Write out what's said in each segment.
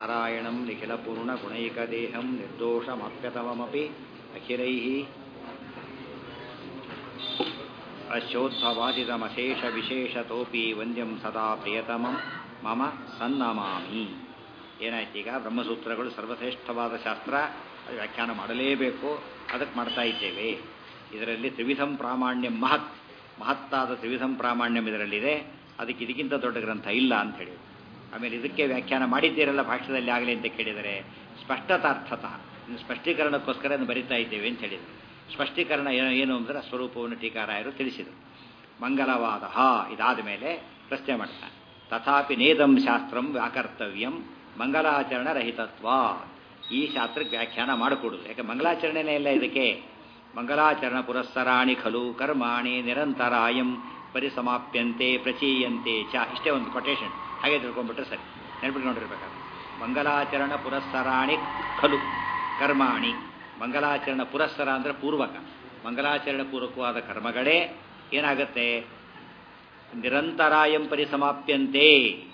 ನಾರಾಯಣಂ ನಿಖಿಲಪೂರ್ಣಗುಣೈಕದೇಹಂ ನಿರ್ದೋಷಮಪ್ಯತಮಮಪಿ ಅಖಿಲೈः ಅಶೋದ್ಭವಾದಿತಮಶೇಷವಿಶೇಷತೋಪಿ ವಂದ್ಯಂ ಸದಾ ಪ್ರಿಯತಮಂ ಮಮ ಸನ್ನಮಾಮಿ ಏನಾಯ್ತೀಗ ಬ್ರಹ್ಮಸೂತ್ರಗಳು ಸರ್ವಶ್ರೇಷ್ಠವಾದ ಶಾಸ್ತ್ರ ಅದು ವ್ಯಾಖ್ಯಾನ ಮಾಡಲೇಬೇಕು ಅದಕ್ಕೆ ಮಾಡ್ತಾ ಇದ್ದೇವೆ ಇದರಲ್ಲಿ ತ್ರಿವಿಧಂ ಪ್ರಾಮಾಣ್ಯಂ ಮಹತ್ ಮಹತ್ತಾದ ತ್ರಿವಿಧಂ ಪ್ರಾಮಾಣ್ಯಂ ಇದರಲ್ಲಿದೆ ಅದಕ್ಕೆ ಇದಕ್ಕಿಂತ ದೊಡ್ಡ ಗ್ರಂಥ ಇಲ್ಲ ಅಂತ ಹೇಳಿ ಆಮೇಲೆ ಇದಕ್ಕೆ ವ್ಯಾಖ್ಯಾನ ಮಾಡಿದ್ದೀರಲ್ಲ ಭಾಷ್ಯದಲ್ಲಿ ಆಗಲಿ ಅಂತ ಕೇಳಿದರೆ ಸ್ಪಷ್ಟತಾರ್ಥತಃ ಇನ್ನು ಸ್ಪಷ್ಟೀಕರಣಕ್ಕೋಸ್ಕರ ಅದನ್ನು ಬರಿತಾ ಇದ್ದೇವೆ ಅಂತ ಹೇಳಿದರು ಸ್ಪಷ್ಟೀಕರಣ ಏನು ಏನು ಅಂದರೆ ಸ್ವರೂಪವನ್ನು ಟೀಕಾರಾಯರು ತಿಳಿಸಿದರು ಮಂಗಲವಾದ ಇದಾದ ಮೇಲೆ ಪ್ರಶ್ನೆ ಮಾಡ್ತಾನೆ ತಥಾಪಿ ನೇದಂ ಶಾಸ್ತ್ರಂ ವ್ಯಾಕರ್ತವ್ಯಂ ಮಂಗಲಾಚರಣ ರಹಿತತ್ವ ಈ ಶಾಸ್ತ್ರಕ್ಕೆ ವ್ಯಾಖ್ಯಾನ ಮಾಡಿಕೊಡುದು ಯಾಕೆ ಮಂಗಲಾಚರಣೆನೇ ಇಲ್ಲ ಇದಕ್ಕೆ ಮಂಗಲಾಚರಣ ಪುರಸ್ಸರಾಣಿ ಖಲು ಕರ್ಮಾಣಿ ನಿರಂತರಾಯಂ ಪರಿಸಮಾಪ್ಯಂತೆ ಪ್ರಚೀಯಂತೆ ಚ ಇಷ್ಟೇ ಒಂದು ಕೊಟೇಶನ್ ಹಾಗೆ ತಿಳ್ಕೊಂಡ್ಬಿಟ್ರೆ ಸರಿ ನೆನಪಿಟ್ಕೊಂಡಿರ್ಬೇಕಾದ್ರೆ ಮಂಗಲಾಚರಣ ಪುರಸ್ಸರಾಣಿ ಖಲು ಕರ್ಮಾಣಿ ಮಂಗಲಾಚರಣ ಪುರಸ್ಸರ ಅಂದರೆ ಪೂರ್ವಕ ಮಂಗಲಾಚರಣ ಪೂರ್ವಕವಾದ ಕರ್ಮಗಳೇ ಏನಾಗುತ್ತೆ ನಿರಂತರಾಯಂ ಪರಿಸಮಾಪ್ಯಂತೆ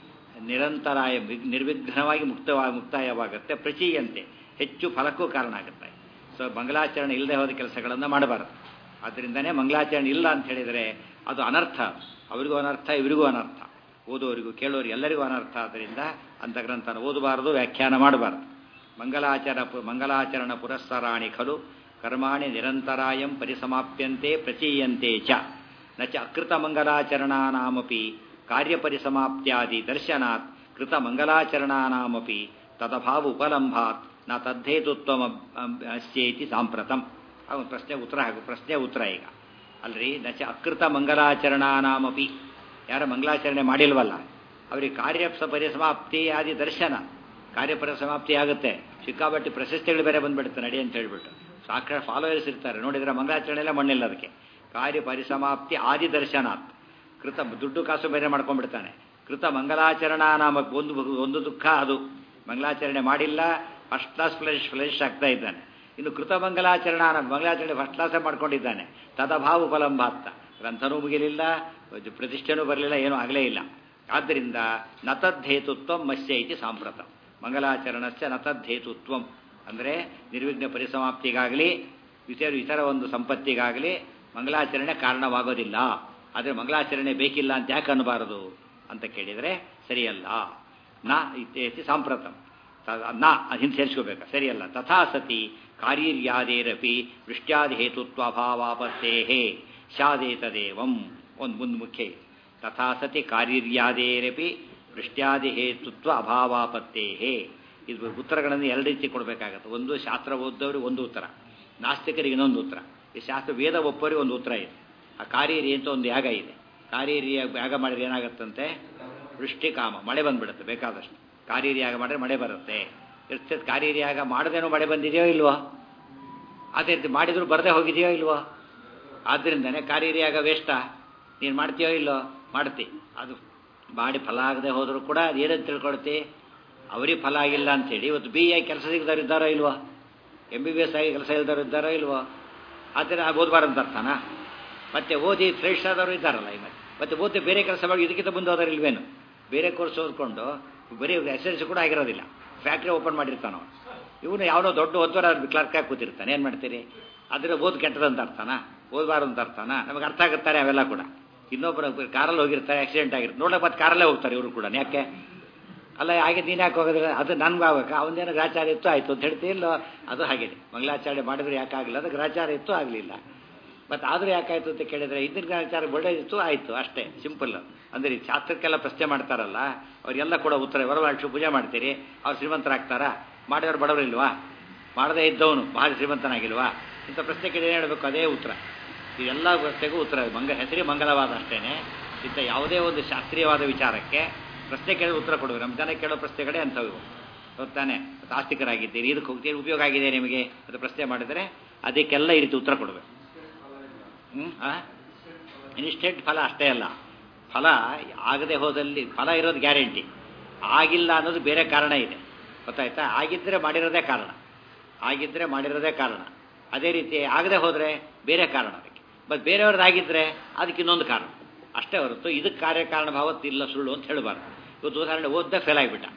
ನಿರಂತರಾಯ ನಿರ್ವಿಘ್ನವಾಗಿ ಮುಕ್ತವಾಗಿ ಮುಕ್ತಾಯವಾಗುತ್ತೆ ಪ್ರಚೀಯಂತೆ ಹೆಚ್ಚು ಫಲಕ್ಕೂ ಕಾರಣ ಆಗುತ್ತೆ ಸೊ ಮಂಗಲಾಚರಣೆ ಇಲ್ಲದೆ ಹೋದ ಕೆಲಸಗಳನ್ನು ಮಾಡಬಾರದು ಆದ್ದರಿಂದನೇ ಮಂಗಲಾಚರಣೆ ಇಲ್ಲ ಅಂತ ಹೇಳಿದರೆ ಅದು ಅನರ್ಥ ಅವರಿಗೂ ಅನರ್ಥ ಇವರಿಗೂ ಅನರ್ಥ ಓದುವವರಿಗೂ ಕೇಳೋರಿಗೆ ಎಲ್ಲರಿಗೂ ಅನರ್ಥ ಆದ್ದರಿಂದ ಅಂಥ ಗ್ರಂಥನ ಓದಬಾರದು ವ್ಯಾಖ್ಯಾನ ಮಾಡಬಾರದು ಮಂಗಲಾಚರ ಮಂಗಲಾಚರಣ ಪುರಸ್ಸರಾಣಿ ಖಲು ಕರ್ಮಾಣಿ ನಿರಂತರಾಯಂ ಪರಿಸಮಾಪ್ಯಂತೆ ಪ್ರಚೀಯಂತೆ ಚ ನ ಚ ಅಕೃತ ಮಂಗಲಾಚರಣಾನಾಮಪಿ ಕಾರ್ಯಪರಿಸಮಾಪ್ತ್ಯಾದಿ ದರ್ಶನಾತ್ ಕೃತ ಮಂಗಲಾಚರಣಾನಾಮಪಿ ತದಭಾವ ಉಪಲಂಭಾತ್ ನ ತದ್ದೇತುತ್ವ ಅಸ್ಯೇತಿ ಸಾಂಪ್ರತಂ ಅವನು ಪ್ರಶ್ನೆ ಉತ್ತರ ಹಾಗೂ ಪ್ರಶ್ನೆ ಉತ್ತರ ಈಗ ಅಲ್ರಿ ನ ಚ ಅಕೃತ ಮಂಗಲಾಚರಣಾನಾಮಪಿ ಯಾರ ಮಂಗಲಾಚರಣೆ ಮಾಡಿಲ್ವಲ್ಲ ಅವರಿಗೆ ಕಾರ್ಯ ಪರಿಸಮಾಪ್ತಿ ಆದಿ ದರ್ಶನ ಕಾರ್ಯಪರಿಸಮಾಪ್ತಿ ಆಗುತ್ತೆ ಸಿಕ್ಕಾಬಟ್ಟಿ ಪ್ರಶಸ್ತಿಗಳು ಬೇರೆ ಬಂದ್ಬಿಡುತ್ತೆ ನಡಿ ಅಂತ ಹೇಳ್ಬಿಟ್ಟು ಸಾಕ್ಷಾತ್ ಫಾಲೋವರ್ಸ್ ಇರ್ತಾರೆ ನೋಡಿದ್ರೆ ಮಂಗಲಾಚರಣೆ ಎಲ್ಲ ಮಣ್ಣಿಲ್ಲ ಅದಕ್ಕೆ ಕಾರ್ಯ ಪರಿಸಮಾಪ್ತಿ ಆದಿ ದರ್ಶನಾತ್ ಕೃತ ದುಡ್ಡು ಕಾಸು ಬೇರೆ ಮಾಡ್ಕೊಂಡ್ಬಿಡ್ತಾನೆ ಕೃತ ಮಂಗಲಾಚರಣಾ ನಾಮಕ್ಕೆ ಒಂದು ಒಂದು ದುಃಖ ಅದು ಮಂಗಲಾಚರಣೆ ಮಾಡಿಲ್ಲ ಫಸ್ಟ್ ಕ್ಲಾಸ್ ಫ್ಲೆಶ್ ಫ್ಲೆಶ್ ಆಗ್ತಾ ಇದ್ದಾನೆ ಇನ್ನು ಕೃತ ಮಂಗಲಾಚರಣಾ ಮಂಗಲಾಚರಣೆ ಫಸ್ಟ್ ಕ್ಲಾಸೇ ಮಾಡ್ಕೊಂಡಿದ್ದಾನೆ ತದಭಾವ ಉಪಲಂಬಾತ್ತ ಗ್ರಂಥನೂ ಮುಗಿಲಿಲ್ಲ ಪ್ರತಿಷ್ಠೆನೂ ಬರಲಿಲ್ಲ ಏನೂ ಆಗಲೇ ಇಲ್ಲ ಆದ್ದರಿಂದ ನತದ್ಧೇತುತ್ವ ಮತ್ಸ್ಯ ಇತಿ ಸಾಂಪ್ರತ ಮಂಗಲಾಚರಣಸ್ಯ ನತದ್ಧೇತುತ್ವ ಅಂದರೆ ನಿರ್ವಿಘ್ನ ಪರಿಸಮಾಪ್ತಿಗಾಗಲಿ ಇತರ ಇತರ ಒಂದು ಸಂಪತ್ತಿಗಾಗಲಿ ಮಂಗಲಾಚರಣೆ ಕಾರಣವಾಗೋದಿಲ್ಲ ಆದರೆ ಮಂಗಲಾಚರಣೆ ಬೇಕಿಲ್ಲ ಅಂತ ಯಾಕೆ ಅನ್ನಬಾರದು ಅಂತ ಕೇಳಿದರೆ ಸರಿಯಲ್ಲ ನ ಇತ್ಯೇತಿ ಸಾಂಪ್ರತಂ ನ ಹಿಂದೆ ಸೇರಿಸ್ಕೋಬೇಕು ಸರಿಯಲ್ಲ ತಥಾ ಸತಿ ಕಾರ್ಯರ್ಯಾದೇರಪಿ ವೃಷ್ಟ್ಯಾದಿ ಹೇತುತ್ವ ಅಭಾವಾಪತ್ತೇಹೇ ಸ್ಯಾದೇತದೇವಂ ಒಂದು ಮುಂದೆ ಮುಖ್ಯ ತಥಾ ಸತಿ ಕಾರ್ಯರ್ಯಾದೇರಪಿ ವೃಷ್ಟ್ಯಾದಿ ಹೇತುತ್ವ ಅಭಾವಾಪತ್ತೇಹೇ ಇದು ಉತ್ತರಗಳನ್ನು ಎರಡು ರೀತಿ ಕೊಡಬೇಕಾಗತ್ತೆ ಒಂದು ಶಾಸ್ತ್ರ ಓದ್ದವ್ರಿಗೆ ಒಂದು ಉತ್ತರ ನಾಸ್ತಿಕರಿಗೆ ಇನ್ನೊಂದು ಉತ್ತರ ಈ ಶಾಸ್ತ್ರ ವೇದ ಒಪ್ಪರಿಗೆ ಒಂದು ಉತ್ತರ ಇದೆ ಆ ಕಾವೇರಿ ಅಂತ ಒಂದು ಯಾಗ ಇದೆ ಕಾವೇರಿ ಯಾಗ ಮಾಡಿದ್ರೆ ಏನಾಗುತ್ತಂತೆ ವೃಷ್ಟಿಕಾಮ ಮಳೆ ಬಂದ್ಬಿಡುತ್ತೆ ಬೇಕಾದಷ್ಟು ಕಾವೇರಿ ಯಾಗ ಮಾಡಿದ್ರೆ ಮಳೆ ಬರುತ್ತೆ ಇರ್ತದೆ ಕಾವೇರಿ ಯಾಗ ಮಾಡದೇನೋ ಮಳೆ ಬಂದಿದೆಯೋ ಇಲ್ವೋ ಅದೇ ರೀತಿ ಮಾಡಿದ್ರು ಬರದೇ ಹೋಗಿದೆಯೋ ಇಲ್ವೋ ಆದ್ದರಿಂದನೇ ಕಾವೇರಿ ಯಾಗ ವೇಸ್ಟಾ ನೀನು ಮಾಡ್ತೀಯೋ ಇಲ್ಲೋ ಮಾಡ್ತಿ ಅದು ಮಾಡಿ ಫಲ ಆಗದೆ ಹೋದರೂ ಕೂಡ ಅದೇನಂತ ತಿಳ್ಕೊಳ್ತಿ ಅವರಿಗೆ ಫಲ ಆಗಿಲ್ಲ ಅಂತೇಳಿ ಇವತ್ತು ಬಿ ಐ ಕೆಲಸ ಸಿಗದವ್ರು ಇದ್ದಾರೋ ಇಲ್ವೋ ಎಂ ಬಿ ಬಿ ಎಸ್ ಆಗಿ ಕೆಲಸ ಇಲ್ದವ್ರು ಇದ್ದಾರೋ ಇಲ್ವೋ ಆದರೆ ಓದಬಾರಂತ ಅರ್ಥನಾ ಮತ್ತೆ ಓದಿ ಶ್ರೇಷ್ಠ ಆದವರು ಇದ್ದಾರಲ್ಲ ಈ ಮತ್ತೆ ಮತ್ತೆ ಓದಿ ಬೇರೆ ಕೆಲಸ ಮಾಡಿ ಇದಕ್ಕಿಂತ ಮುಂದೆ ಹೋದವ್ರು ಇಲ್ವೇನು ಬೇರೆ ಕೋರ್ಸ್ ಓದ್ಕೊಂಡು ಬರೀ ಎಸ್ ಎಲ್ ಸಿ ಕೂಡ ಆಗಿರೋದಿಲ್ಲ ಫ್ಯಾಕ್ಟ್ರಿ ಓಪನ್ ಮಾಡಿರ್ತಾನ ಇವನು ಯಾವನೋ ದೊಡ್ಡ ಓದ್ವಾರ ಕ್ಲರ್ಕ್ ಆಗಿ ಕೂತಿರ್ತಾನೆ ಏನು ಮಾಡ್ತೀರಿ ಆದರೆ ಓದ್ ಕೆಟ್ಟದಂತ ಅರ್ಥನಾ ಓದಬಾರ್ದು ಅಂತ ಅರ್ಥನಾ ನಮಗೆ ಅರ್ಥ ಆಗುತ್ತಾರೆ ಅವೆಲ್ಲ ಕೂಡ ಇನ್ನೊಬ್ಬರು ಕಾರಲ್ಲಿ ಹೋಗಿರ್ತಾರೆ ಆಕ್ಸಿಡೆಂಟ್ ಆಗಿರುತ್ತೆ ನೋಡಕ್ಕೆ ಮತ್ತೆ ಕಾರಲ್ಲೇ ಹೋಗ್ತಾರೆ ಇವರು ಕೂಡ ಯಾಕೆ ಅಲ್ಲ ಹಾಗೆ ನೀನು ಯಾಕೆ ಹೋಗೋದಿಲ್ಲ ಅದು ನನ್ಗೆ ಆಗ್ಬೇಕು ಅವನೇನು ಗ್ರಾಚಾರ ಇತ್ತು ಆಯಿತು ಅಂತ ಹೇಳ್ತೀಯಲ್ಲೋ ಅದು ಹಾಗೇನೆ ಮಂಗಳಾಚರಣೆ ಮಾಡಿದ್ರೆ ಯಾಕೆ ಆಗಲಿಲ್ಲ ಅದು ಗ್ರಾಚಾರ ಇತ್ತು ಆಗಲಿಲ್ಲ ಮತ್ತು ಆದರೂ ಯಾಕಾಯ್ತು ಅಂತ ಕೇಳಿದರೆ ಇದ್ರ ಗ್ರಾಚಾರ ಒಳ್ಳೇದಿತ್ತು ಆಯಿತು ಅಷ್ಟೇ ಸಿಂಪಲ್ ಅಂದರೆ ಈ ಶಾಸ್ತ್ರಕ್ಕೆಲ್ಲ ಪ್ರಶ್ನೆ ಮಾಡ್ತಾರಲ್ಲ ಅವರಿಗೆಲ್ಲ ಕೂಡ ಉತ್ತರ ವರವರ್ಷ ಪೂಜೆ ಮಾಡ್ತೀರಿ ಅವ್ರು ಶ್ರೀಮಂತರಾಗ್ತಾರಾ ಮಾಡಿದವ್ರು ಬಡವರು ಇಲ್ವಾ ಮಾಡದೇ ಇದ್ದವನು ಭಾಳ ಶ್ರೀಮಂತನಾಗಿಲ್ವಾ ಇಂಥ ಪ್ರಶ್ನೆಗೆ ಏನು ಹೇಳಬೇಕು ಅದೇ ಉತ್ತರ ಇದೆಲ್ಲ ಪ್ರಶ್ನೆಗೂ ಉತ್ತರ ಮಂಗ ಹೆಸರೇ ಮಂಗಲವಾದ ಅಷ್ಟೇನೆ ಇಂಥ ಯಾವುದೇ ಒಂದು ಶಾಸ್ತ್ರೀಯವಾದ ವಿಚಾರಕ್ಕೆ ಪ್ರಶ್ನೆ ಕೇಳಿದ್ರೆ ಉತ್ತರ ಕೊಡಬೇಕು ನಮ್ಮ ಜನ ಕೇಳೋ ಪ್ರಶ್ನೆಗಳೇ ಅಂಥವು ಗೊತ್ತಾನೆ ಆಸ್ತಿಕರಾಗಿದ್ದೀರಿ ಇದಕ್ಕೆ ಹೋಗ್ತೀರಿ ಉಪಯೋಗ ಆಗಿದೆ ನಿಮಗೆ ಅಂತ ಪ್ರಶ್ನೆ ಮಾಡಿದರೆ ಅದಕ್ಕೆಲ್ಲ ಈ ರೀತಿ ಉತ್ತರ ಕೊಡಬೇಕು ಹ್ಞೂ ಇನ್ಸ್ಟೆಂಟ್ ಫಲ ಅಷ್ಟೇ ಅಲ್ಲ ಫಲ ಆಗದೆ ಹೋದಲ್ಲಿ ಫಲ ಇರೋದು ಗ್ಯಾರಂಟಿ ಆಗಿಲ್ಲ ಅನ್ನೋದು ಬೇರೆ ಕಾರಣ ಇದೆ ಗೊತ್ತಾಯ್ತಾ ಆಗಿದ್ದರೆ ಮಾಡಿರೋದೇ ಕಾರಣ ಆಗಿದ್ದರೆ ಮಾಡಿರೋದೇ ಕಾರಣ ಅದೇ ರೀತಿ ಆಗದೆ ಹೋದರೆ ಬೇರೆ ಕಾರಣ ಅದಕ್ಕೆ ಬಟ್ ಬೇರೆಯವ್ರದ್ದಾಗಿದ್ದರೆ ಅದಕ್ಕೆ ಇನ್ನೊಂದು ಕಾರಣ ಅಷ್ಟೇ ಹೊರತು ಇದಕ್ಕೆ ಕಾರ್ಯಕಾರಣ ಭಾವತ್ತು ಇಲ್ಲ ಸುಳ್ಳು ಅಂತ ಹೇಳಬಾರ್ದು ಇವತ್ತು ಉದಾಹರಣೆ ಓದ್ದೆ ಫೇಲ್ ಆಗಿಬಿಟ್ಟ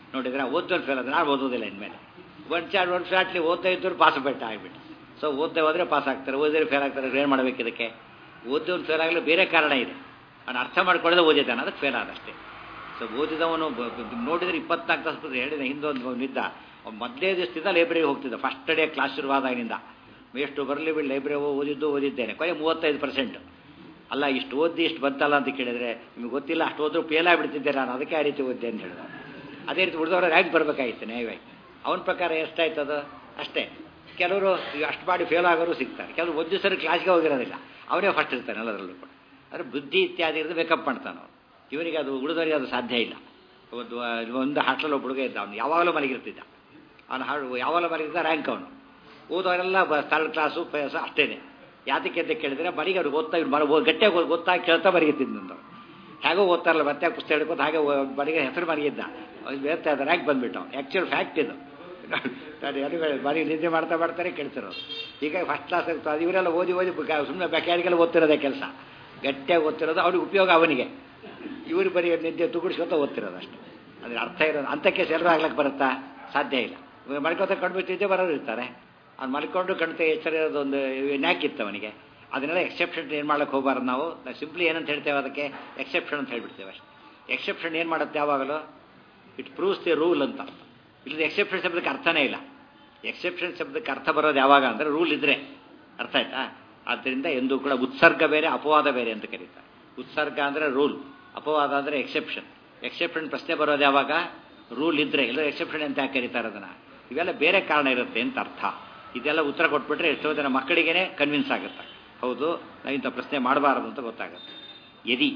ನೋಡಿದ್ರೆ ಓದ್ದೋರು ಫೇಲ್ ಆದ್ರೆ ನಾನು ಓದೋದಿಲ್ಲ ಇನ್ಮೇಲೆ ಒಂದು ಚಾರ್ಟ್ ಒಂದು ಶಾಟ್ಲಿ ಓದ್ತಾ ಇದ್ದವ್ರು ಪಾಸ್ ಬೆಟ್ಟ ಆಗಿಬಿಟ್ಟು ಸೊ ಓದ್ತಾ ಹೋದರೆ ಪಾಸ್ ಆಗ್ತಾರೆ ಓದಿದ್ರೆ ಫೇಲ್ ಆಗ್ತಾರೆ ಏನು ಮಾಡಬೇಕು ಇದಕ್ಕೆ ಓದೋನು ಫೇಲ್ ಆಗಲು ಬೇರೆ ಕಾರಣ ಇದೆ ಅವನು ಅರ್ಥ ಮಾಡ್ಕೊಳ್ಳೋದೇ ಓದಿದ್ದಾನೆ ಅದಕ್ಕೆ ಫೇಲ್ ಆದಷ್ಟೇ ಸೊ ಓದಿದವನು ಬ- ಬ- ನೋಡಿದ್ರೆ ಇಪ್ಪತ್ನಾಲ್ಕು ತಾಸು ಹೇಳಿದ ಹಿಂದೊಂದು ನಿದ್ದ ಅವ್ನು ಮೊದಲೇ ದಿವಸದಿಂದ ಲೈಬ್ರರಿಗೆ ಹೋಗ್ತಿದ್ದ ಫಸ್ಟ್ ಡೇ ಕ್ಲಾಸ್ ಶುರುವಾದಾಗಿನಿಂದ ಎಷ್ಟು ಬರಲಿ ಬಿಡಿ ಲೈಬ್ರರಿ ಓದಿದ್ದು ಓದಿದ್ದೇನೆ ಕೊನೆ ಮೂವತ್ತೈದು ಪರ್ಸೆಂಟ್ ಅಲ್ಲ ಇಷ್ಟು ಓದಿ ಇಷ್ಟು ಬಂತಲ್ಲ ಅಂತ ಕೇಳಿದ್ರೆ ನಿಮಗೆ ಗೊತ್ತಿಲ್ಲ ಅಷ್ಟು ಓದ್ರೂ ಫೇಲ್ ಆಗಿಬಿಡ್ತಿದ್ದೆ ನಾನು ಅದಕ್ಕೆ ಆ ರೀತಿ ಓದ್ದೆ ಅಂತ ಹೇಳಿದ ಅದೇ ರೀತಿ ಉಳಿದವ್ರ ರ್ಯಾಂಕ್ ಬರಬೇಕಾಗಿತ್ತು ನ್ಯಾಯವಾಗಿ ಅವನ ಪ್ರಕಾರ ಎಷ್ಟಾಯ್ತು ಅದು ಅಷ್ಟೇ ಕೆಲವರು ಈಗ ಅಷ್ಟು ಮಾಡಿ ಫೇಲ್ ಆಗೋರು ಸಿಗ್ತಾರೆ ಕೆಲವರು ಒಂದು ಸರಿ ಕ್ಲಾಸ್ಗೆ ಹೋಗಿರೋದಿಲ್ಲ ಅವನೇ ಫಸ್ಟ್ ಇರ್ತಾನೆ ಎಲ್ಲದರಲ್ಲೂ ಕೂಡ ಅಂದರೆ ಬುದ್ಧಿ ಇತ್ಯಾದಿ ಇರೋದು ಮೇಕಪ್ ಮಾಡ್ತಾನೆ ಅವನು ಇವನಿಗೆ ಅದು ಉಳಿದವರಿಗೆ ಅದು ಸಾಧ್ಯ ಇಲ್ಲ ಒಂದು ಒಂದು ಹಾಸ್ಟೆಲ್ ಒಬ್ಬ ಹುಡುಗ ಇದ್ದ ಅವನು ಯಾವಾಗಲೂ ಮಲಗಿರ್ತಿದ್ದ ಅವನು ಹಾಡು ಯಾವಾಗಲೂ ಮಲಗಿದ್ದ ರ್ಯಾಂಕ್ ಅವನು ಓದೋರೆಲ್ಲ ಬ ಥರ್ಡ್ ಕ್ಲಾಸು ಪೇಸ ಅಷ್ಟೇನೆ ಯಾತಕ್ಕೆ ಅಂತ ಕೇಳಿದ್ರೆ ಮನೆಗೆ ಅವ್ರಿಗೆ ಓದ್ತಾ ಇವ್ರು ಮರ ಗಟ್ಟಿಯಾಗಿ ಓದ್- ಗೊತ್ತಾ ಕೇಳ್ತಾ ಬರೀತಿದ್ದಂದು ಹೇಗೋ ಓದ್ತಾರಲ್ಲ ಮತ್ತೆ ಪುಸ್ತಕ ಹಿಡ್ಕೊಂಡು ಹಾಗೆ ಮನೆಗೆ ಹೆಸರು ಮನೆಗಿದ್ದ ಅವ್ನು ಬೇರ್ತಾ ಇದ್ದಾರೆ ಯಾಕೆ ಬಂದ್ಬಿಟ್ಟು ಅವ್ನು ಆ್ಯಕ್ಚುಲ್ ಫ್ಯಾಕ್ಟ್ ಇದು ನಾನು ಯಾರಿಗೂ ಮನೆಗೆ ನಿದ್ದೆ ಮಾಡ್ತಾ ಮಾಡ್ತಾರೆ ಕೇಳ್ತಿರೋದು ಈಗ ಫಸ್ಟ್ ಕ್ಲಾಸ್ ಅದು ಇವರೆಲ್ಲ ಓದಿ ಓದಿ ಸುಮ್ಮನೆ ಬೇಕಾರಿಗೆಲ್ಲ ಓದ್ತಿರೋದೇ ಕೆಲಸ ಗಟ್ಟಿಯಾಗಿ ಓದ್ತಿರೋದು ಅವ್ರಿಗೆ ಉಪಯೋಗ ಅವನಿಗೆ ಇವರು ಬರೀ ನಿದ್ದೆ ತುಗುಡಿಸ್ಕೊತ ಓದ್ತಿರೋದು ಅಷ್ಟೇ ಅದ್ರ ಅರ್ಥ ಇರೋದು ಅಂಥಕ್ಕೆ ಸೆಲ್ರ ಆಗ್ಲಿಕ್ಕೆ ಬರುತ್ತಾ ಸಾಧ್ಯ ಇಲ್ಲ ಮಲ್ಕೋತ ಕಣ್ಬಿಟ್ಟಿದ್ದೆ ಬರೋರು ಇರ್ತಾರೆ ಅವ್ನು ಮಲ್ಕೊಂಡು ಕಣ್ತೆ ಎಚ್ಚರ ಇರೋದು ಒಂದು ನ್ಯಾಕಿತ್ತು ಅವನಿಗೆ ಅದನ್ನೆಲ್ಲ ಎಕ್ಸೆಪ್ಷನ್ ಏನು ಮಾಡ್ಲಿಕ್ಕೆ ಹೋಗಬಾರ್ದು ನಾವು ಸಿಂಪ್ಲಿ ಏನಂತ ಹೇಳ್ತೇವೆ ಅದಕ್ಕೆ ಎಕ್ಸೆಪ್ಷನ್ ಅಂತ ಹೇಳ್ಬಿಡ್ತೇವೆ ಅಷ್ಟೇ ಎಕ್ಸೆಪ್ಷನ್ ಏನು ಮಾಡುತ್ತೆ ಯಾವಾಗಲೂ ಇಟ್ ಪ್ರೂವ್ಸ್ ದಿ ರೂಲ್ ಅಂತ ಅರ್ಥ ಇಲ್ಲದ ಎಕ್ಸೆಪ್ಷನ್ ಶಬ್ದಕ್ಕೆ ಅರ್ಥನೇ ಇಲ್ಲ ಎಕ್ಸೆಪ್ಷನ್ ಶಬ್ದಕ್ಕೆ ಅರ್ಥ ಬರೋದು ಯಾವಾಗ ಅಂದರೆ ರೂಲ್ ಇದ್ರೆ ಅರ್ಥ ಆಯ್ತಾ ಆದ್ದರಿಂದ ಎಂದೂ ಕೂಡ ಉತ್ಸರ್ಗ ಬೇರೆ ಅಪವಾದ ಬೇರೆ ಅಂತ ಕರೀತಾರೆ ಉತ್ಸರ್ಗ ಅಂದರೆ ರೂಲ್ ಅಪವಾದ ಅಂದರೆ ಎಕ್ಸೆಪ್ಷನ್ ಎಕ್ಸೆಪ್ಷನ್ ಪ್ರಶ್ನೆ ಬರೋದು ಯಾವಾಗ ರೂಲ್ ಇದ್ರೆ ಇಲ್ಲ ಎಕ್ಸೆಪ್ಷನ್ ಅಂತ ಯಾಕೆ ಕರೀತಾರೆ ಅದನ್ನು ಇವೆಲ್ಲ ಬೇರೆ ಕಾರಣ ಇರುತ್ತೆ ಅಂತ ಅರ್ಥ ಇದೆಲ್ಲ ಉತ್ತರ ಕೊಟ್ಬಿಟ್ರೆ ಎಷ್ಟೋ ಜನ ಮಕ್ಕಳಿಗೇನೆ ಕನ್ವಿನ್ಸ್ ಆಗುತ್ತೆ ಹೌದು ನಾವು ಇಂಥ ಪ್ರಶ್ನೆ ಮಾಡಬಾರದು ಅಂತ ಗೊತ್ತಾಗುತ್ತೆ ಯದಿ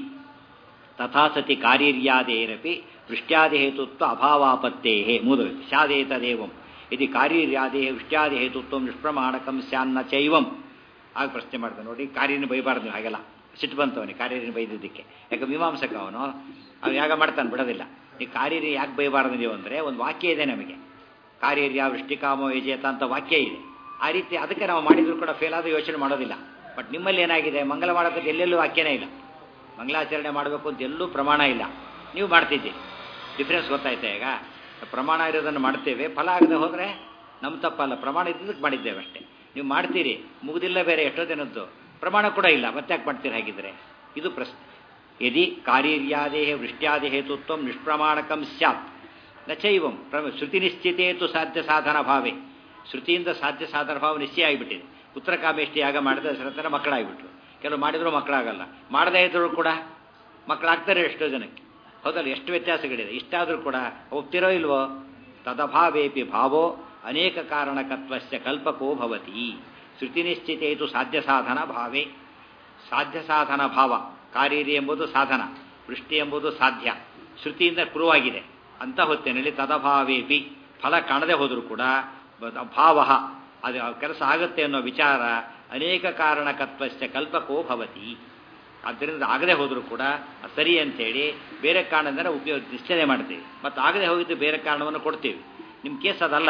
ತಥಾ ಸತಿ ಕಾರ್ಯರ್ಯಾದೇರಪಿ ವೃಷ್ಟ್ಯಾದಿಹೇತುತ್ವ ಅಭಾವಾಪತ್ತೇ ಮೂದವಿತ್ತು ಸ್ಯಾದೇತದೇವಂ ಇದು ಕಾರ್ಯರ್ಯಾದೇ ವೃಷ್ಟ್ಯಾದಿಹೇತುತ್ವ ನಿಷ್ಪ್ರಮಾಣಕಂ ಸ್ಯಾನ್ನ ಚೈವಂ ಆಗ ಪ್ರಶ್ನೆ ಮಾಡ್ತಾನೆ ನೋಡಿ ಕಾರ್ಯನ ಬೈಬಾರ್ದು ನೀವು ಹಾಗೆಲ್ಲ ಸಿಟ್ಟು ಬಂತು ಅವನಿಗೆ ಕಾರ್ಯನ ಬೈದಿದ್ದಕ್ಕೆ ಯಾಕೆ ಮೀಮಾಂಸಕ ಅವನು ಅವ್ನು ಯಾಗ ಮಾಡ್ತಾನೆ ಬಿಡೋದಿಲ್ಲ ಈ ಕಾರ್ಯರಿ ಯಾಕೆ ಬೈಬಾರ್ದು ನೀವು ಅಂದರೆ ಒಂದು ವಾಕ್ಯ ಇದೆ ನಮಗೆ ಕಾರ್ಯರ್ಯ ವೃಷ್ಟಿಕಾಮೋ ಯಜೇತ ಅಂತ ವಾಕ್ಯ ಇದೆ ಆ ರೀತಿ ಅದಕ್ಕೆ ನಾವು ಮಾಡಿದ್ರು ಕೂಡ ಫೇಲ್ ಆದ ಯೋಚನೆ ಮಾಡೋದಿಲ್ಲ ಬಟ್ ನಿಮ್ಮಲ್ಲಿ ಏನಾಗಿದೆ ಮಂಗಲ ಮಾಡೋದಕ್ಕೆ ಎಲ್ಲೆಲ್ಲೂ ವಾಕ್ಯನೇ ಇಲ್ಲ ಮಂಗಲಾಚರಣೆ ಮಾಡಬೇಕು ಅಂತ ಎಲ್ಲೂ ಪ್ರಮಾಣ ಇಲ್ಲ ನೀವು ಮಾಡ್ತಿದ್ದೀರಿ ಡಿಫ್ರೆನ್ಸ್ ಗೊತ್ತಾಯ್ತಾ ಈಗ ಪ್ರಮಾಣ ಇರೋದನ್ನು ಮಾಡ್ತೇವೆ ಫಲ ಆಗದೆ ಹೋದರೆ ನಮ್ಮ ತಪ್ಪಲ್ಲ ಪ್ರಮಾಣ ಇದ್ದದಕ್ಕೆ ಮಾಡಿದ್ದೇವೆ ಅಷ್ಟೇ ನೀವು ಮಾಡ್ತೀರಿ ಮುಗಿದಿಲ್ಲ ಬೇರೆ ಎಷ್ಟೋ ದಿನದ್ದು ಪ್ರಮಾಣ ಕೂಡ ಇಲ್ಲ ಮತ್ತೆ ಯಾಕೆ ಮಾಡ್ತೀರಿ ಹಾಗಿದ್ರೆ ಇದು ಪ್ರಶ್ನೆ ಯದಿ ಕಾರ್ಯರ್ಯಾದೇಹ ವೃಷ್ಟ್ಯಾದಿ ಹೇತುತ್ವ ನಿಷ್ಪ್ರಮಾಣಕಂ ಸ್ಯಾತ್ ನ ಚೈವಂ ಪ್ರ ಶ್ರುತಿ ನಿಶ್ಚಿತೇತು ಸಾಧ್ಯ ಸಾಧನ ಭಾವೇ ಶ್ರುತಿಯಿಂದ ಸಾಧ್ಯ ಸಾಧನ ಭಾವ ನಿಶ್ಚಯ ಆಗಿಬಿಟ್ಟಿದೆ ಉತ್ತರ ಕಾಮೇಷ್ಟಿ ಯಾಗ ಮಾಡಿದ ಸರತರ ಮಕ್ಕಳಾಗಿಬಿಟ್ರು ಕೆಲವು ಮಾಡಿದ್ರು ಮಕ್ಕಳಾಗಲ್ಲ ಮಾಡದೇ ಇದ್ರು ಕೂಡ ಮಕ್ಕಳಾಗ್ತಾರೆ ಎಷ್ಟೋ ಜನಕ್ಕೆ ಹೌದಲ್ಲ ಎಷ್ಟು ವ್ಯತ್ಯಾಸಗಳಿದೆ ಇಷ್ಟಾದರೂ ಕೂಡ ಒಪ್ತಿರೋ ಇಲ್ವೋ ತದಭಾವೇಪಿ ಭಾವೋ ಅನೇಕ ಕಾರಣಕತ್ವಸ್ಯ ಕಲ್ಪಕೋ ಭವತಿ ಶ್ರುತಿ ನಿಶ್ಚಿತೇತು ಸಾಧ್ಯ ಸಾಧನ ಭಾವೇ ಸಾಧ್ಯ ಸಾಧನ ಭಾವ ಕಾರ್ಯರಿ ಎಂಬುದು ಸಾಧನ ವೃಷ್ಟಿ ಎಂಬುದು ಸಾಧ್ಯ ಶ್ರುತಿಯಿಂದ ಕುರುವಾಗಿದೆ ಅಂತ ಹೊತ್ತಿನಲ್ಲಿ ತದಭಾವೇಪಿ ಫಲ ಕಾಣದೆ ಹೋದರೂ ಕೂಡ ಭಾವ ಅದು ಕೆಲಸ ಆಗುತ್ತೆ ಅನ್ನೋ ವಿಚಾರ ಅನೇಕ ಕಾರಣಕತ್ವಸ್ಯ ಕಲ್ಪಕೋ ಭವತಿ ಆದ್ದರಿಂದ ಆಗದೆ ಹೋದರೂ ಕೂಡ ಸರಿ ಅಂತೇಳಿ ಬೇರೆ ಕಾರಣದಿಂದ ಉಪಯೋಗ ನಿಶ್ಚಯ ಮಾಡ್ತೀವಿ ಮತ್ತು ಆಗದೆ ಹೋಗಿದ್ದು ಬೇರೆ ಕಾರಣವನ್ನು ಕೊಡ್ತೀವಿ ನಿಮ್ಮ ಕೇಸ್ ಅದಲ್ಲ